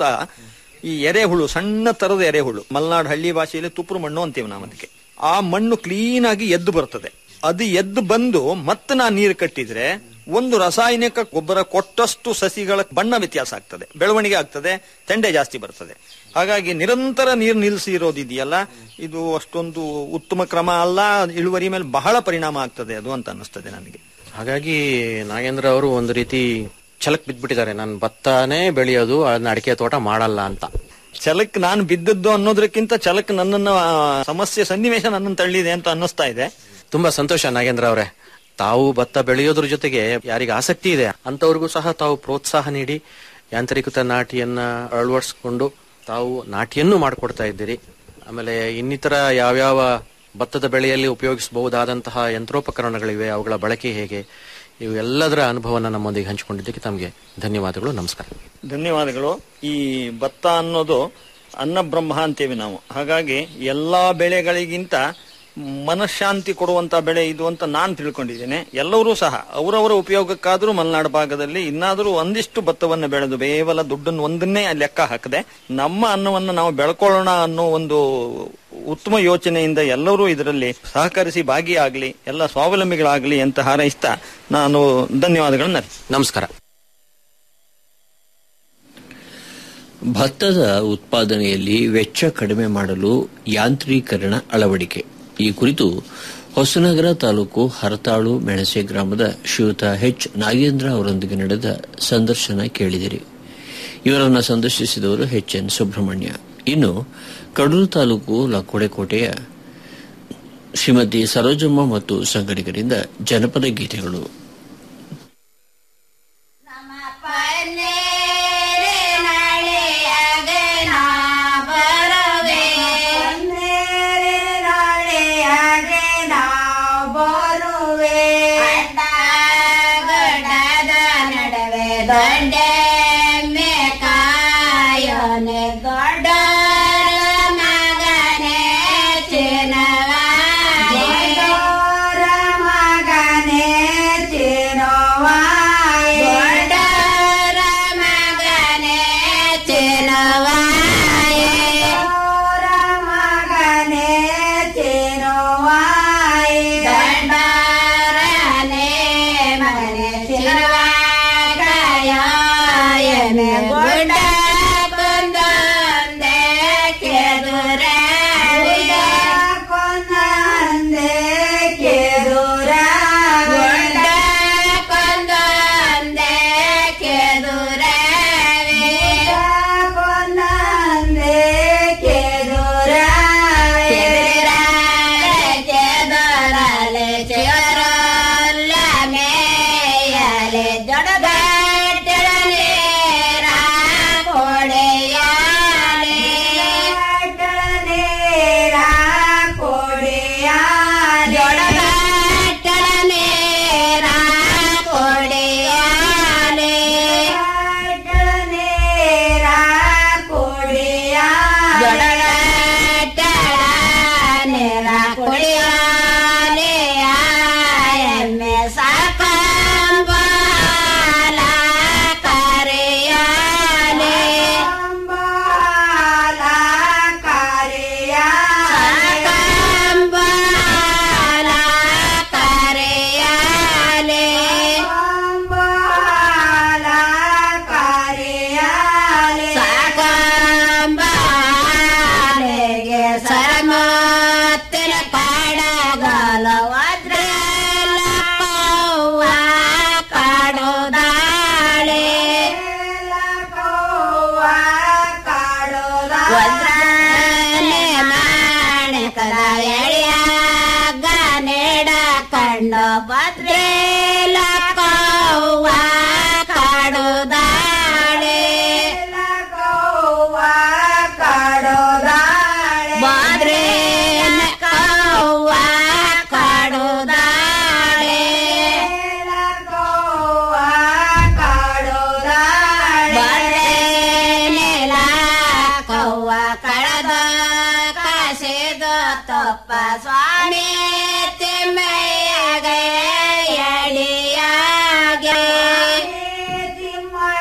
ಈ ಎರೆಹುಳು ಸಣ್ಣ ತರದ ಎರೆಹುಳು ಮಲೆನಾಡು ಹಳ್ಳಿ ಭಾಷೆಯಲ್ಲಿ ತುಪ್ರು ಮಣ್ಣು ಅಂತೀವಿ ನಾವು ಅದಕ್ಕೆ ಆ ಮಣ್ಣು ಕ್ಲೀನ್ ಆಗಿ ಎದ್ದು ಬರ್ತದೆ ಅದು ಎದ್ದು ಬಂದು ಮತ್ತೆ ನಾ ನೀರು ಕಟ್ಟಿದ್ರೆ ಒಂದು ರಾಸಾಯನಿಕ ಗೊಬ್ಬರ ಕೊಟ್ಟಷ್ಟು ಸಸಿಗಳ ಬಣ್ಣ ವ್ಯತ್ಯಾಸ ಆಗ್ತದೆ ಬೆಳವಣಿಗೆ ಆಗ್ತದೆ ತೆಂಡೆ ಜಾಸ್ತಿ ಬರ್ತದೆ ಹಾಗಾಗಿ ನಿರಂತರ ನೀರು ನಿಲ್ಲಿಸಿ ಇರೋದಿದೆಯಲ್ಲ ಇದು ಅಷ್ಟೊಂದು ಉತ್ತಮ ಕ್ರಮ ಅಲ್ಲ ಇಳುವರಿ ಮೇಲೆ ಬಹಳ ಪರಿಣಾಮ ಆಗ್ತದೆ ಅದು ಅಂತ ಅನ್ನಿಸ್ತದೆ ನನಗೆ ಹಾಗಾಗಿ ನಾಗೇಂದ್ರ ಅವರು ಒಂದು ರೀತಿ ಛಲಕ್ ಬಿದ್ಬಿಟ್ಟಿದ್ದಾರೆ ನಾನು ಭತ್ತನೇ ಬೆಳೆಯೋದು ಅದನ್ನ ಅಡಿಕೆ ತೋಟ ಮಾಡಲ್ಲ ಅಂತ ಛಲಕ್ ನಾನು ಬಿದ್ದದ್ದು ಅನ್ನೋದಕ್ಕಿಂತ ಛಲಕ್ ನನ್ನನ್ನು ಆ, ಸಮಸ್ಯೆ ಸನ್ನಿವೇಶ ನನ್ನನ್ನು ತಳ್ಳಿದೆ ಅಂತ ಅನ್ನಿಸ್ತಾ ಇದೆ ತುಂಬಾ ಸಂತೋಷ ನಾಗೇಂದ್ರ ಅವರೇ ತಾವು ಭತ್ತ ಬೆಳೆಯೋದ್ರ ಜೊತೆಗೆ ಯಾರಿಗೆ ಆಸಕ್ತಿ ಇದೆ ಅಂತವ್ರಿಗೂ ಸಹ ತಾವು ಪ್ರೋತ್ಸಾಹ ನೀಡಿ ಯಾಂತ್ರಿಕೃತ ನಾಟಿಯನ್ನ ಅಳವಡಿಸ್ಕೊಂಡು ತಾವು ನಾಟಿಯನ್ನು ಮಾಡಿಕೊಡ್ತಾ ಇದ್ದೀರಿ ಆಮೇಲೆ ಇನ್ನಿತರ ಯಾವ್ಯಾವ ಭತ್ತದ ಬೆಳೆಯಲ್ಲಿ ಉಪಯೋಗಿಸಬಹುದಾದಂತಹ ಯಂತ್ರೋಪಕರಣಗಳಿವೆ ಅವುಗಳ ಬಳಕೆ ಹೇಗೆ ಇವೆಲ್ಲದರ ಅನುಭವನ ನಮ್ಮೊಂದಿಗೆ ಹಂಚಿಕೊಂಡಿದ್ದಕ್ಕೆ ತಮಗೆ ಧನ್ಯವಾದಗಳು ನಮಸ್ಕಾರ ಧನ್ಯವಾದಗಳು ಈ ಭತ್ತ ಅನ್ನೋದು ಅನ್ನ ಬ್ರಹ್ಮ ಅಂತೇವೆ ನಾವು ಹಾಗಾಗಿ ಎಲ್ಲಾ ಬೆಳೆಗಳಿಗಿಂತ ಮನಃಶಾಂತಿ ಕೊಡುವಂತ ಬೆಳೆ ಇದು ಅಂತ ನಾನು ತಿಳ್ಕೊಂಡಿದ್ದೇನೆ ಎಲ್ಲರೂ ಸಹ ಅವರವರ ಉಪಯೋಗಕ್ಕಾದರೂ ಮಲೆನಾಡು ಭಾಗದಲ್ಲಿ ಇನ್ನಾದರೂ ಒಂದಿಷ್ಟು ಭತ್ತವನ್ನು ಬೆಳೆದು ಕೇವಲ ದುಡ್ಡನ್ನು ಒಂದನ್ನೇ ಲೆಕ್ಕ ಹಾಕದೆ ನಮ್ಮ ಅನ್ನವನ್ನು ನಾವು ಬೆಳ್ಕೊಳ್ಳೋಣ ಅನ್ನೋ ಒಂದು ಉತ್ತಮ ಯೋಚನೆಯಿಂದ ಎಲ್ಲರೂ ಇದರಲ್ಲಿ ಸಹಕರಿಸಿ ಭಾಗಿಯಾಗಲಿ ಎಲ್ಲ ಸ್ವಾವಲಂಬಿಗಳಾಗಲಿ ಅಂತ ಹಾರೈಸ್ತಾ ನಾನು ಧನ್ಯವಾದಗಳನ್ನ ನಮಸ್ಕಾರ ಭತ್ತದ ಉತ್ಪಾದನೆಯಲ್ಲಿ ವೆಚ್ಚ ಕಡಿಮೆ ಮಾಡಲು ಯಾಂತ್ರೀಕರಣ ಅಳವಡಿಕೆ ಈ ಕುರಿತು ಹೊಸನಗರ ತಾಲೂಕು ಹರತಾಳು ಮೆಣಸೆ ಗ್ರಾಮದ ಶ್ರೀಯುತ ಎಚ್ ನಾಗೇಂದ್ರ ಅವರೊಂದಿಗೆ ನಡೆದ ಸಂದರ್ಶನ ಕೇಳಿದಿರಿ ಇವರನ್ನು ಸಂದರ್ಶಿಸಿದವರು ಎಚ್ ಎನ್ ಸುಬ್ರಹ್ಮಣ್ಯ ಇನ್ನು ಕಡೂರು ತಾಲೂಕು ಲಕ್ಕೋಡೆಕೋಟೆಯ ಶ್ರೀಮತಿ ಸರೋಜಮ್ಮ ಮತ್ತು ಸಂಗಡಿಗರಿಂದ ಜನಪದ ಗೀತೆಗಳು ಸ್ವಾಮಿ ತಿಮ್ಮಯ್ಯಗೆ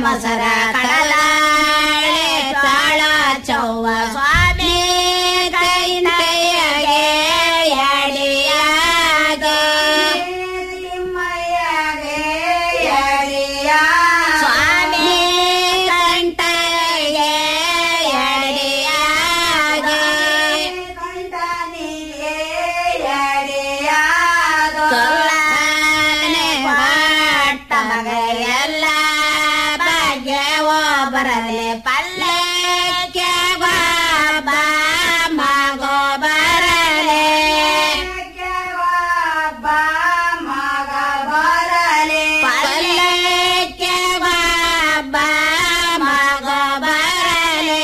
ಮೊಸರ ಕಡಲಾಳೆ ತಾಳ ಚೌವ ಸ್ವಾಮಿ ಕೈನಯ್ಯಗೆ ಎಡಿಯಾಗ ಸ್ವಾಮಿ ಕಂಠಗೆ ಎಡಿಯಾಗ ಕಲ್ಲಾನೆ ಹೊಟ್ಟಗ ಎಲ್ಲ ಭಾಗ್ಯವೋ ಬರಲಿ ಪಲ್ಲಕ್ಕೆ ಬಾಬ ಮಗೋ ಬರಲಿ ಪಲ್ಲಕ್ಕೆ ಬಾಬ ಮಗೋ ಬರಲಿ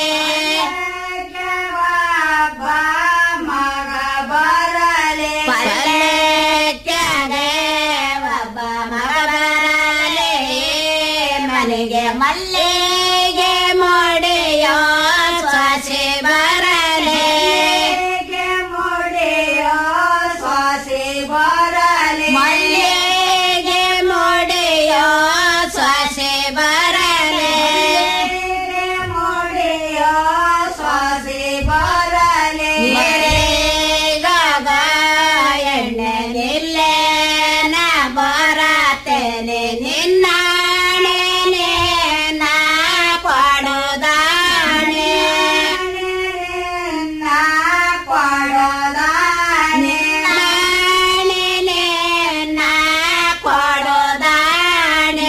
ಪಲ್ಲಕ್ಕೆಗೆ ಒಬ್ಬ ಮಗ ಬರಲಿ ಮನೆಗೆ ಮಲ್ಲಿಗೆ ಮೊಡೆಯೋ ಸೊಸೆ ಬರಲಿ ಮಲ್ಲಿಗೆ ಮೊಡೆಯೋ ಸೊಸೆ ಬರಲಿ ಮನೆಗಾಗ ಎಣ್ಣೆ ನಿಲ್ಲೆ ನಾ ಬರತೇನೆ ನಿನ್ನಾಣೆ ನಾ ಕೊಡೋದಾಣೆ ನಿನ್ನಾಣೆ ನಾ ಕೊಡೋದಾಣೆ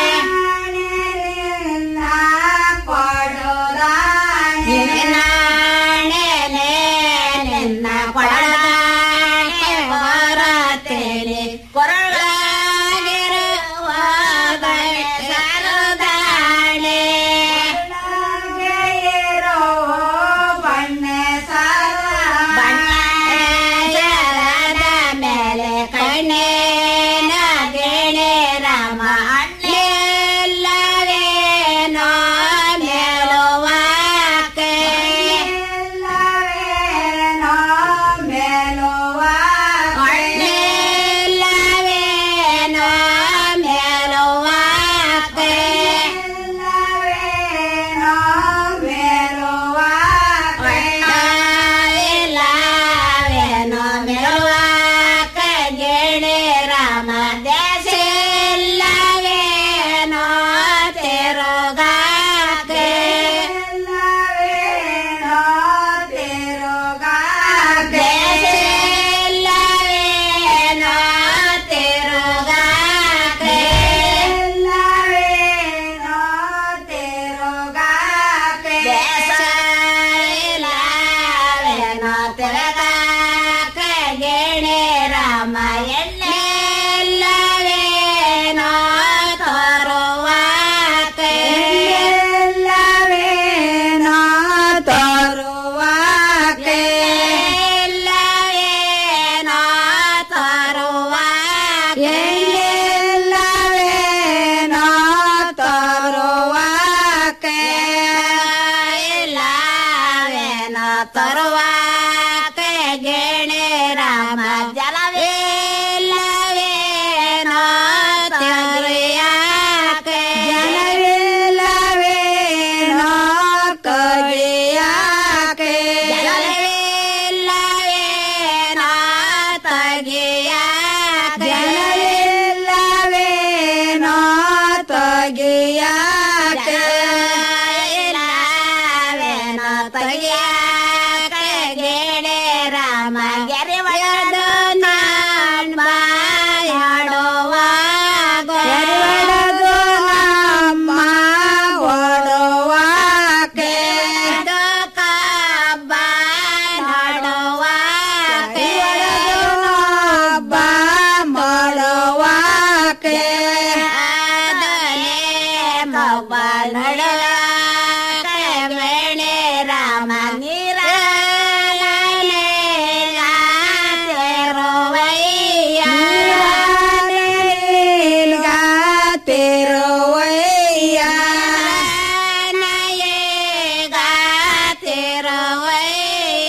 ನಿನ್ನಾಣೆ ನಿನ್ನ ಕೊಡದಾಣೆ ಹೊರತೇನೆ ಕೊರಳಾಗಿರುವ ಸರದಾಣೆ ಬಣ್ಣದ ಮೇಲೆ ಕಣ್ಣೇನ ಗಿಣೆ ರಾಮ ಅಣ್ಣೆಲ್ಲವೇನೋ ಮೇಲುವಾಕೆ ಅಣ್ಣೆಲ್ಲವೇನೋ ಮೇಲುವಾಕೆ ಇಲ್ಲವೇನೋ ಮೇಲುವಾಕ ಗಿಣೆ ರಾಮ ದೇಶ ಇಲ್ಲವೇನೋ ತಿರುಗಾಕೆ ದೇಶ ಇಲ್ಲವೇನೋ ತಿರುಗಾಕೆ ದೇಶ ಇಲ್ಲವೇನೋ ತಿರುಗಾಕೆ ಗಿಣೆ ರಾಮ ಎಲ್ಲೆಲ್ಲವೇನೋ ತರುವಾಕೆ ಎಲ್ಲವೇನೋ ತರುವಾಕೆ ಎಲ್ಲವೇನೋ ತರುವಾಕೆ ಗಿಣೆ ರಾಮ ಜಲವಿಲ್ಲವೇನೋ ತರುಯಾಕೆ ಜಲವಿಲ್ಲವೇನೋ ತಗಿಯಾಕೆ ಇಲ್ಲವೇನೋ ತಗಿಯಾಕೆ ಗಿಣೆ ರಾಮ ಗೆರೆ ಒಳದ ನಾನ್ ಬಾಯಾಡುವಾಗ ಕಬ್ಬ ನಡುವಾಕೆ ಅದನೆ ಮಬ್ಬ ನಡುವಾಕೆ ಗೆಣೆ ರಾಮ ನೀರಾಲನೆ ಗಾತಿರುವಯ್ಯ ನಯೇ ಗಾತಿರುವಯ್ಯ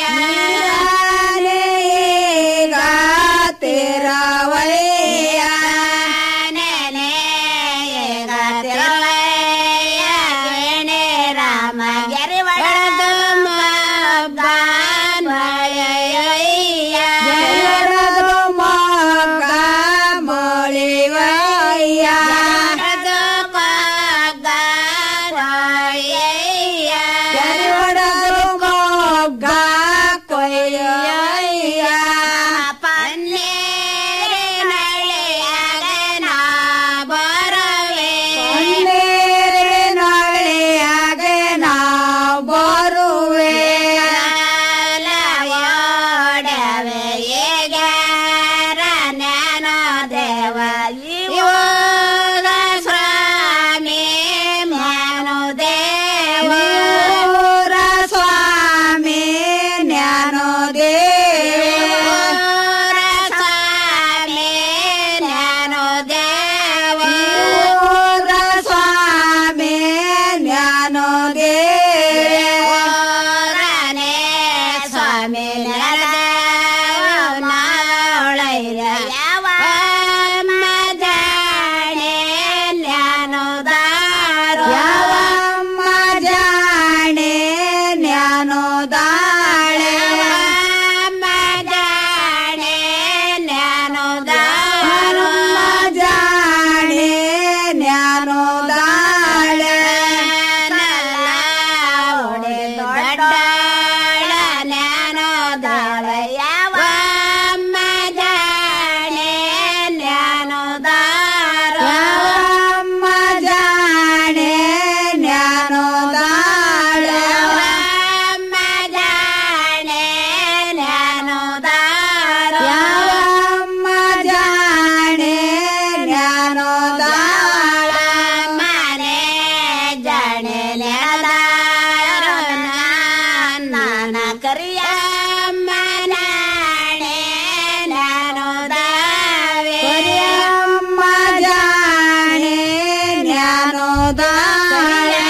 ನೆನೆ ಗಾತಿರುವಯ್ಯ ದಾಳೆ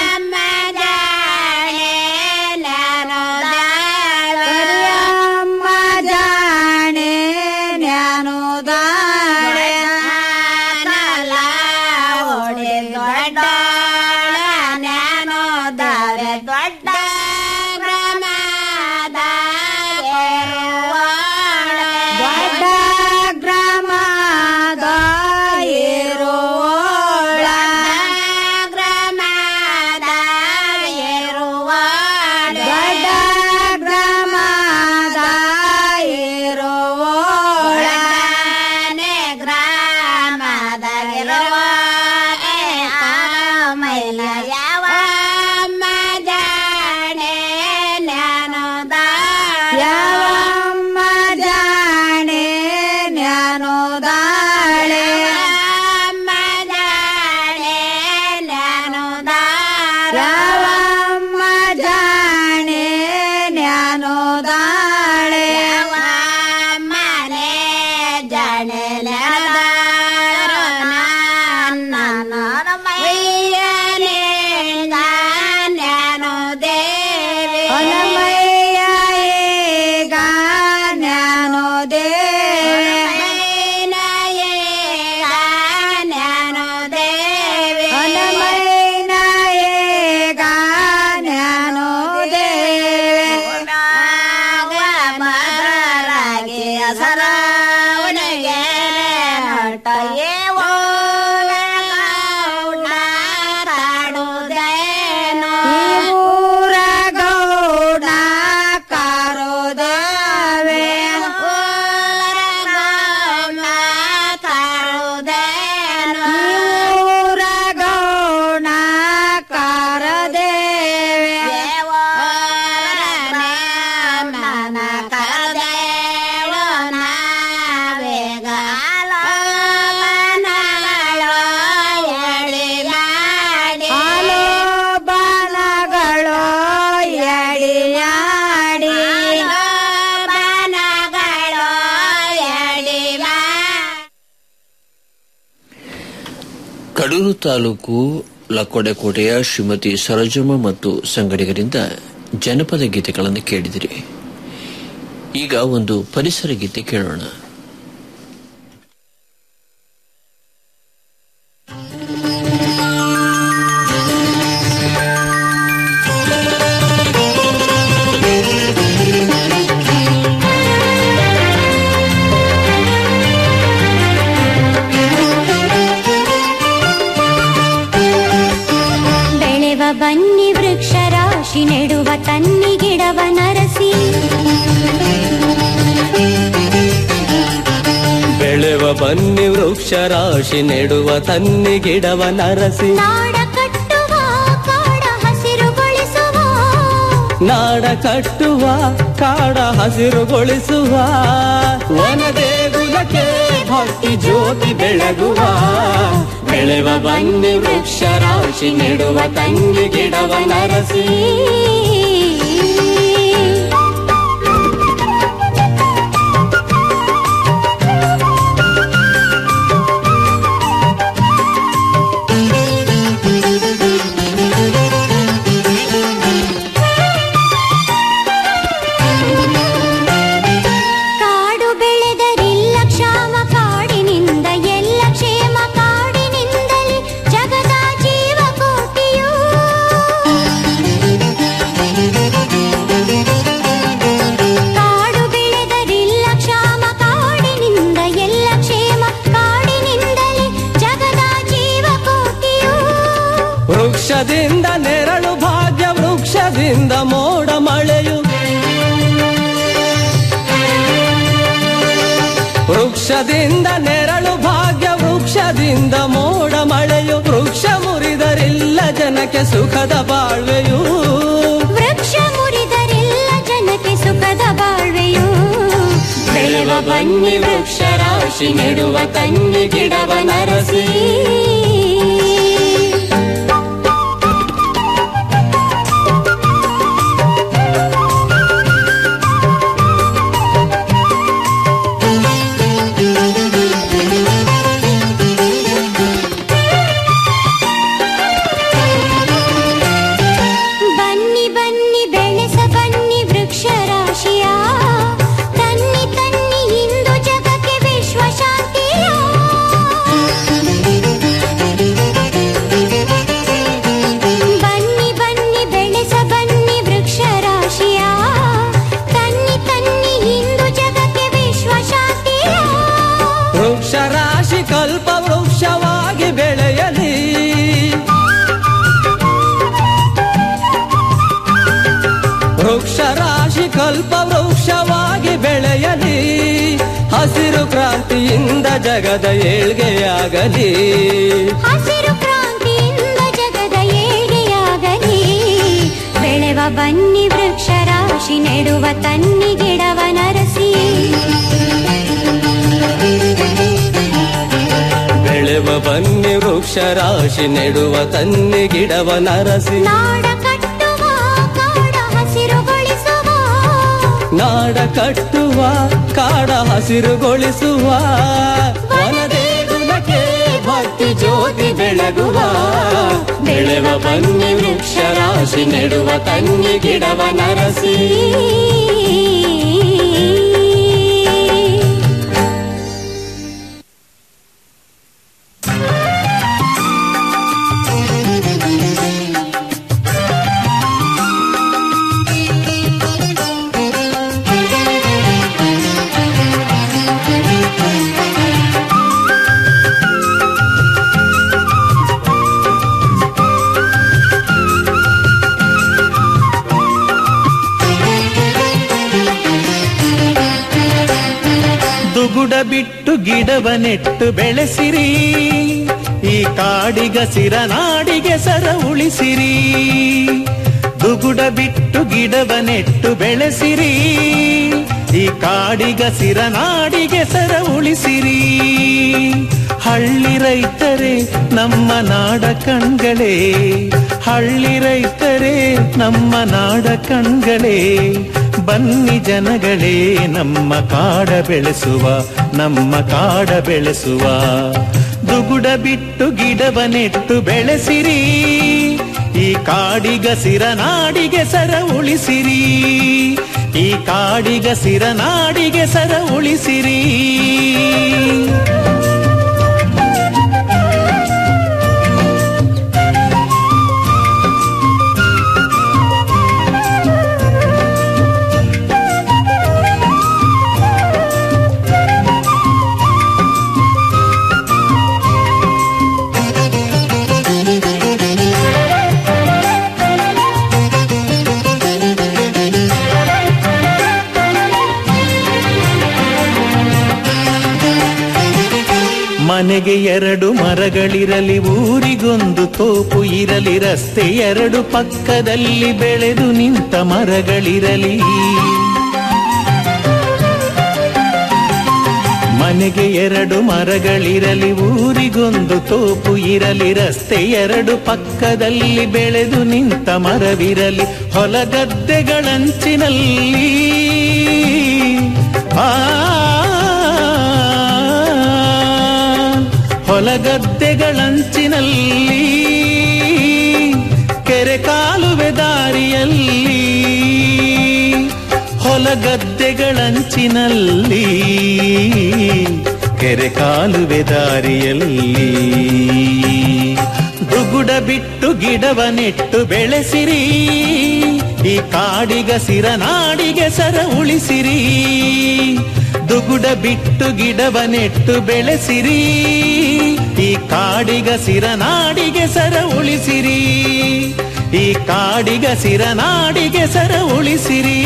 ಜಾಣೆ ನಾನು ಕರಿಯಮ್ಮ ಜಾಣೆ ನ್ಯಾನು ದಾಳೆ ನಲ ಓಡಿ ದೊಡ್ಡ ನಾನು ದಾರೆ ದೊಡ್ಡ ಗ್ರಾಮದ ದೊಡ್ಡ ಗ್ರಾಮದ ಏರೋಳ ಗ್ರಾಮದ ಏರುವಾಳ ದೊಡ್ಡ ಗ್ರಾಮದ ಏರೋಳ ಒಳನೆ ಗ್ರಾಮದ ಮೈಲ ಯಾವ ಜಾಣೆ ನಾನು ಯಾವಮ್ಮ ಜಾಣೆ ನ್ಯಾನು ದಾಳೆ ಜಾಣೆ ನಾನು ಯಾವಮ್ಮ ಜಾಣೆ ನ್ಯಾನು ದಾಳೆ ಮನೆ ಜಾಣೆ ಮೈಯನೆ ನಾನು ದೇವಿ ಅನಮಯ್ಯ ಈಗ ನ್ಯಾನು ದೇವೆ ನಾನು ದೇವಿ ಅನಮಯ್ಯ ಈಗ ನ್ಯಾನು ದೇವೆ ಮದರಾಗಿ ಹಸರವನಿಗೆ ಹೊಟ್ಟೆ ತಾಡುದೇನು ಊರ ಗೌಡ ಕಾರೋ ದೇವೆ ತಾಡುದೇನು ಊರ ಗೌಡ ಕಾರ ದೇವೆ ಮನ ಕರದೇಳು ನಾವೇಗ ಎಳಿ ಮಾಡಿ ಹಾಲು ಬಾಣಗಳು ಎಡಿಯಾಡಿ ಬನಗಳು ಎಳಿ ಮಾಡಿ ಕಡೂರು ತಾಲೂಕು ಲಕ್ಕೊಡೆಕೋಟೆಯ ಶ್ರೀಮತಿ ಸರೋಜಮ್ಮ ಮತ್ತು ಸಂಗಡಿಗರಿಂದ ಜನಪದ ಗೀತೆಗಳನ್ನು ಕೇಳಿದಿರಿ ಈಗ ಒಂದು ಪರಿಸರ ಗೀತೆ ಕೇಳೋಣ ಬೆಳೆವ ಬನ್ನಿ ವೃಕ್ಷ ರಾಶಿ ನೆಡುವ ತನ್ನಿ ಗಿಡವ ನರಸಿ ಬೆಳೆವ ಬನ್ನಿ ವೃಕ್ಷ ರಾಶಿ ನೆಡುವ ತನ್ನಿ ಗಿಡವ ನರಸಿ ನಾಡ ಕಟ್ಟುವ ಕಾಡ ಹಸಿರುಗೊಳಿಸುವ ನಾಡ ಕಟ್ಟುವ ಕಾಡ ಹಸಿರುಗೊಳಿಸುವ ವನ ದೇಗುಲಕ್ಕೆ ಭಕ್ತಿ ಜ್ಯೋತಿ ಬೆಳಗುವ ಬೆಳೆವ ಬನ್ನಿ ವೃಕ್ಷ ರಾಶಿ ನೆಡುವ ತನ್ನಿ ಗಿಡವ ನರಸಿ ಕಾಡು ಬೆಳೆದರಿಲ್ಲ ಕ್ಷಾಮ ಕಾಡಿನಿಂದ ಎಲ್ಲ ಕ್ಷೇಮ ಕಾಡಿನಿಂದಲೇ ಜಗದ ಜೀವ ಕೋಟಿಯು ಕಾಡು ಬೆಳೆದರಿಲ್ಲ ಕ್ಷಾಮ ಕಾಡಿನಿಂದ ಎಲ್ಲ ಕ್ಷೇಮ ಕಾಡಿನಿಂದಲೇ ಜಗದ ಜೀವ ಕೋಟಿಯು ವೃಕ್ಷದಿಂದ ನೆರಳು ಭಾಗ್ಯ ವೃಕ್ಷದಿಂದ ಮೋಡ ಮಳೆಯು ವೃಕ್ಷದಿಂದ ನೆರಳು ಭಾಗ್ಯ ವೃಕ್ಷದಿಂದ ಮೋಡ ಮಳೆಯು ವೃಕ್ಷ ಮುರಿದರಿಲ್ಲ ಜನಕ್ಕೆ ಸುಖದ ಬಾಳ್ವೆಯು ವೃಕ್ಷ ಮುರಿದರೆಲ್ಲ ಜನಕ್ಕೆ ಸುಖದ ಬಾಳ್ವೆಯು ಬೆಳೆವ ಬನ್ನಿ ವೃಕ್ಷ ರಾಶಿ ನೆಡುವ ತನ್ನಿ ಗಿಡವ ನರಸಿ ಕಲ್ಪ ವೃಕ್ಷವಾಗಿ ಬೆಳೆಯಲಿ ಹಸಿರು ಕ್ರಾಂತಿಯಿಂದ ಜಗದ ಏಳ್ಗೆಯಾಗಲಿ ಹಸಿರು ಕ್ರಾಂತಿಯಿಂದ ಜಗದ ಏಳಿಗೆಯಾಗಲಿ ಬೆಳೆವ ಬನ್ನಿ ವೃಕ್ಷ ರಾಶಿ ನೆಡುವ ತನ್ನಿ ಗಿಡವ ನರಸಿ ಬೆಳೆವ ಬನ್ನಿ ವೃಕ್ಷ ರಾಶಿ ನೆಡುವ ತನ್ನಿ ಗಿಡವ ನರಸಿ ನಾಡ ಕಟ್ಟುವ ಕಾಡ ಹಸಿರುಗೊಳಿಸುವ ನಾಡ ಕಟ್ಟುವ ಕಾಡ ಹಸಿರುಗೊಳಿಸುವ ವನದೇಗುಲಕ್ಕೆ ಭಕ್ತಿ ಜ್ಯೋತಿ ಬೆಳಗುವ ಬೆಳೆವ ಬನ್ನಿ ವೃಕ್ಷ ರಾಶಿ ನೆಡುವ ತನ್ನಿ ಗಿಡವ ನರಸಿ ದುಗುಡ ಬಿಟ್ಟು ಗಿಡವ ನೆಟ್ಟು ಬೆಳೆಸಿರಿ ಈ ಕಾಡಿಗ ಸಿರ ನಾಡಿಗೆ ಸರ ಉಳಿಸಿರಿ ದುಗುಡ ಬಿಟ್ಟು ಗಿಡವ ನೆಟ್ಟು ಬೆಳೆಸಿರಿ ಈ ಕಾಡಿಗ ಸಿರ ನಾಡಿಗೆ ಸರ ಉಳಿಸಿರಿ ಹಳ್ಳಿ ರೈತರೇ ನಮ್ಮ ನಾಡ ಕಣ್ಗಳೇ ಹಳ್ಳಿ ರೈತರೇ ನಮ್ಮ ನಾಡ ಕಣ್ಗಳೇ ಬನ್ನಿ ಜನಗಳೇ ನಮ್ಮ ಕಾಡ ಬೆಳೆಸುವ ನಮ್ಮ ಕಾಡ ಬೆಳೆಸುವ ದುಗುಡ ಬಿಟ್ಟು ಗಿಡವ ನೆಟ್ಟು ಬೆಳೆಸಿರಿ ಈ ಕಾಡಿಗ ಸಿರ ನಾಡಿಗೆ ಸರ ಉಳಿಸಿರಿ ಈ ಕಾಡಿಗ ಸಿರ ನಾಡಿಗೆ ಸರ ಉಳಿಸಿರಿ ಮನೆಗೆ ಎರಡು ಮರಗಳಿರಲಿ ಊರಿಗೊಂದು ತೋಪು ಇರಲಿ ರಸ್ತೆ ಎರಡು ಪಕ್ಕದಲ್ಲಿ ಬೆಳೆದು ನಿಂತ ಮರಗಳಿರಲಿ ಮನೆಗೆ ಎರಡು ಮರಗಳಿರಲಿ ಊರಿಗೊಂದು ತೋಪು ಇರಲಿ ರಸ್ತೆ ಎರಡು ಪಕ್ಕದಲ್ಲಿ ಬೆಳೆದು ನಿಂತ ಮರವಿರಲಿ ಹೊಲಗದ್ದೆಗಳಂಚಿನಲ್ಲಿ ಆ ಹೊಲಗದ್ದೆಗಳಂಚಿನಲ್ಲಿ ಕೆರೆ ಕಾಲುವೆ ದಾರಿಯಲ್ಲಿ ಹೊಲಗದ್ದೆಗಳಂಚಿನಲ್ಲಿ ಕೆರೆ ಕಾಲುವೆ ದಾರಿಯಲ್ಲಿ ದುಗುಡ ಬಿಟ್ಟು ಗಿಡವ ನೆಟ್ಟು ಬೆಳೆಸಿರಿ ಈ ಕಾಡಿಗ ಸಿರ ನಾಡಿಗೆ ಸರ ಉಳಿಸಿರಿ ದುಗುಡ ಬಿಟ್ಟು ಗಿಡವ ನೆಟ್ಟು ಬೆಳೆಸಿರಿ ಈ ಕಾಡಿಗ ಸಿರ ನಾಡಿಗೆ ಸರ ಉಳಿಸಿರಿ ಈ ಕಾಡಿಗ ಸಿರ ನಾಡಿಗೆ ಸರ ಉಳಿಸಿರಿ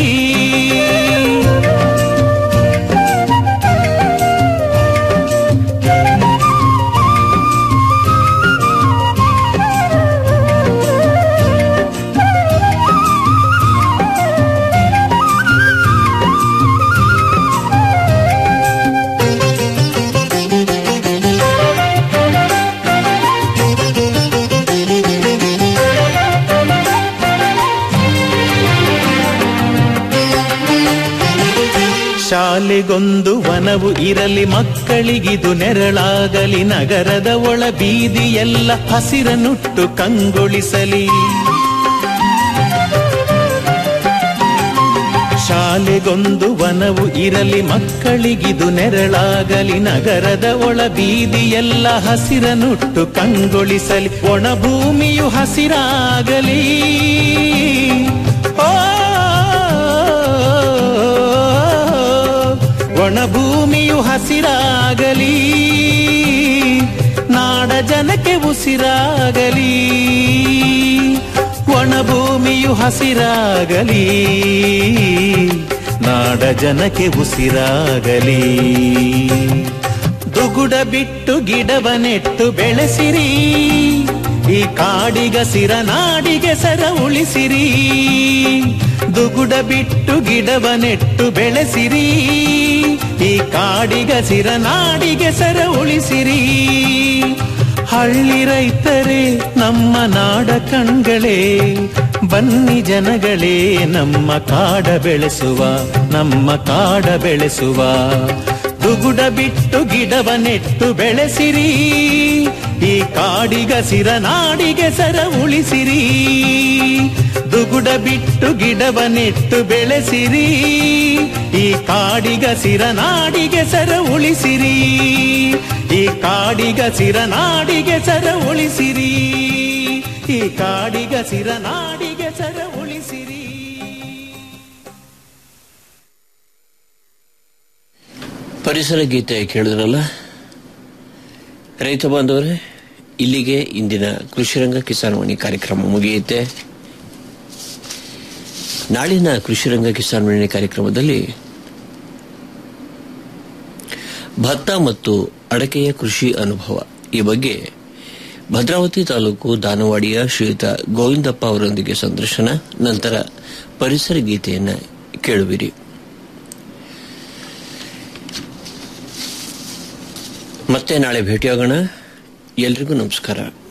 ಶಾಲೆಗೊಂದು ವನವು ಇರಲಿ ಮಕ್ಕಳಿಗಿದು ನೆರಳಾಗಲಿ ನಗರದ ಒಳ ಬೀದಿಯೆಲ್ಲ ಹಸಿರನುಟ್ಟು ಕಂಗೊಳಿಸಲಿ ಶಾಲೆಗೊಂದು ವನವು ಇರಲಿ ಮಕ್ಕಳಿಗಿದು ನೆರಳಾಗಲಿ ನಗರದ ಒಳ ಬೀದಿಯೆಲ್ಲ ಹಸಿರನುಟ್ಟು ಕಂಗೊಳಿಸಲಿ ಒಣ ಭೂಮಿಯು ಹಸಿರಾಗಲಿ ಓ ಒಣ ಭೂಮಿಯು ಹಸಿರಾಗಲಿ ನಾಡ ಜನಕ್ಕೆ ಉಸಿರಾಗಲಿ ಒಣಭೂಮಿಯು ಹಸಿರಾಗಲಿ ನಾಡ ಜನಕ್ಕೆ ಉಸಿರಾಗಲಿ ದುಗುಡ ಬಿಟ್ಟು ಗಿಡವ ನೆಟ್ಟು ಬೆಳೆಸಿರಿ ಈ ಕಾಡಿಗಸಿರ ನಾಡಿಗೆ ಸರ ಉಳಿಸಿರಿ ದುಗುಡ ಬಿಟ್ಟು ಗಿಡವ ನೆಟ್ಟು ಬೆಳೆಸಿರಿ ಈ ಕಾಡಿಗಸಿರ ನಾಡಿಗೆ ಸರ ಉಳಿಸಿರಿ ಹಳ್ಳಿ ರೈತರೇ ನಮ್ಮ ನಾಡ ಕಣ್ಗಳೇ ಬನ್ನಿ ಜನಗಳೇ ನಮ್ಮ ಕಾಡ ಬೆಳೆಸುವ ನಮ್ಮ ಕಾಡ ಬೆಳೆಸುವ ದುಗುಡ ಬಿಟ್ಟು ಗಿಡವ ನೆಟ್ಟು ಬೆಳೆಸಿರಿ ಈ ಕಾಡಿಗಸಿರ ನಾಡಿಗೆ ಸರ ಉಳಿಸಿರಿ ದುಗುಡ ಬಿಟ್ಟು ಗಿಡವ ನೆಟ್ಟು ಬೆಳೆಸಿರಿ ಈ ಕಾಡಿಗಸಿರ ನಾಡಿಗೆ ಸರ ಉಳಿಸಿರಿ ಈ ಕಾಡಿಗಸಿರ ನಾಡಿಗೆ ಸರ ಉಳಿಸಿರಿ ಈ ಕಾಡಿಗಸಿರ ನಾಡಿಗೆ ಸರ ಉಳಿಸಿರಿ ಪರಿಸರ ಗೀತೆ ಕೇಳಿದ್ರಲ್ಲ ರೈತ ಬಾಂಧವರೇ ಇಲ್ಲಿಗೆ ಇಂದಿನ ಕೃಷಿರಂಗ ಕಿಸಾನ್ವಾಣಿ ಕಾರ್ಯಕ್ರಮ ಮುಗಿಯುತ್ತೆ ನಾಳಿನ ಕೃಷಿರಂಗ ಕಿಸಾನ್ವಾಣಿ ಕಾರ್ಯಕ್ರಮದಲ್ಲಿ ಭತ್ತ ಮತ್ತು ಅಡಕೆಯ ಕೃಷಿ ಅನುಭವ ಈ ಬಗ್ಗೆ ಭದ್ರಾವತಿ ತಾಲೂಕು ದಾನವಾಡಿಯ ಶ್ರೀಯುತ ಗೋವಿಂದಪ್ಪ ಅವರೊಂದಿಗೆ ಸಂದರ್ಶನ ನಂತರ ಪರಿಸರ ಗೀತೆಯನ್ನ ಕೇಳುವಿರಿ ಮತ್ತೆ ನಾಳೆ ಭೇಟಿಯಾಗೋಣ ಎಲ್ರಿಗೂ ನಮಸ್ಕಾರ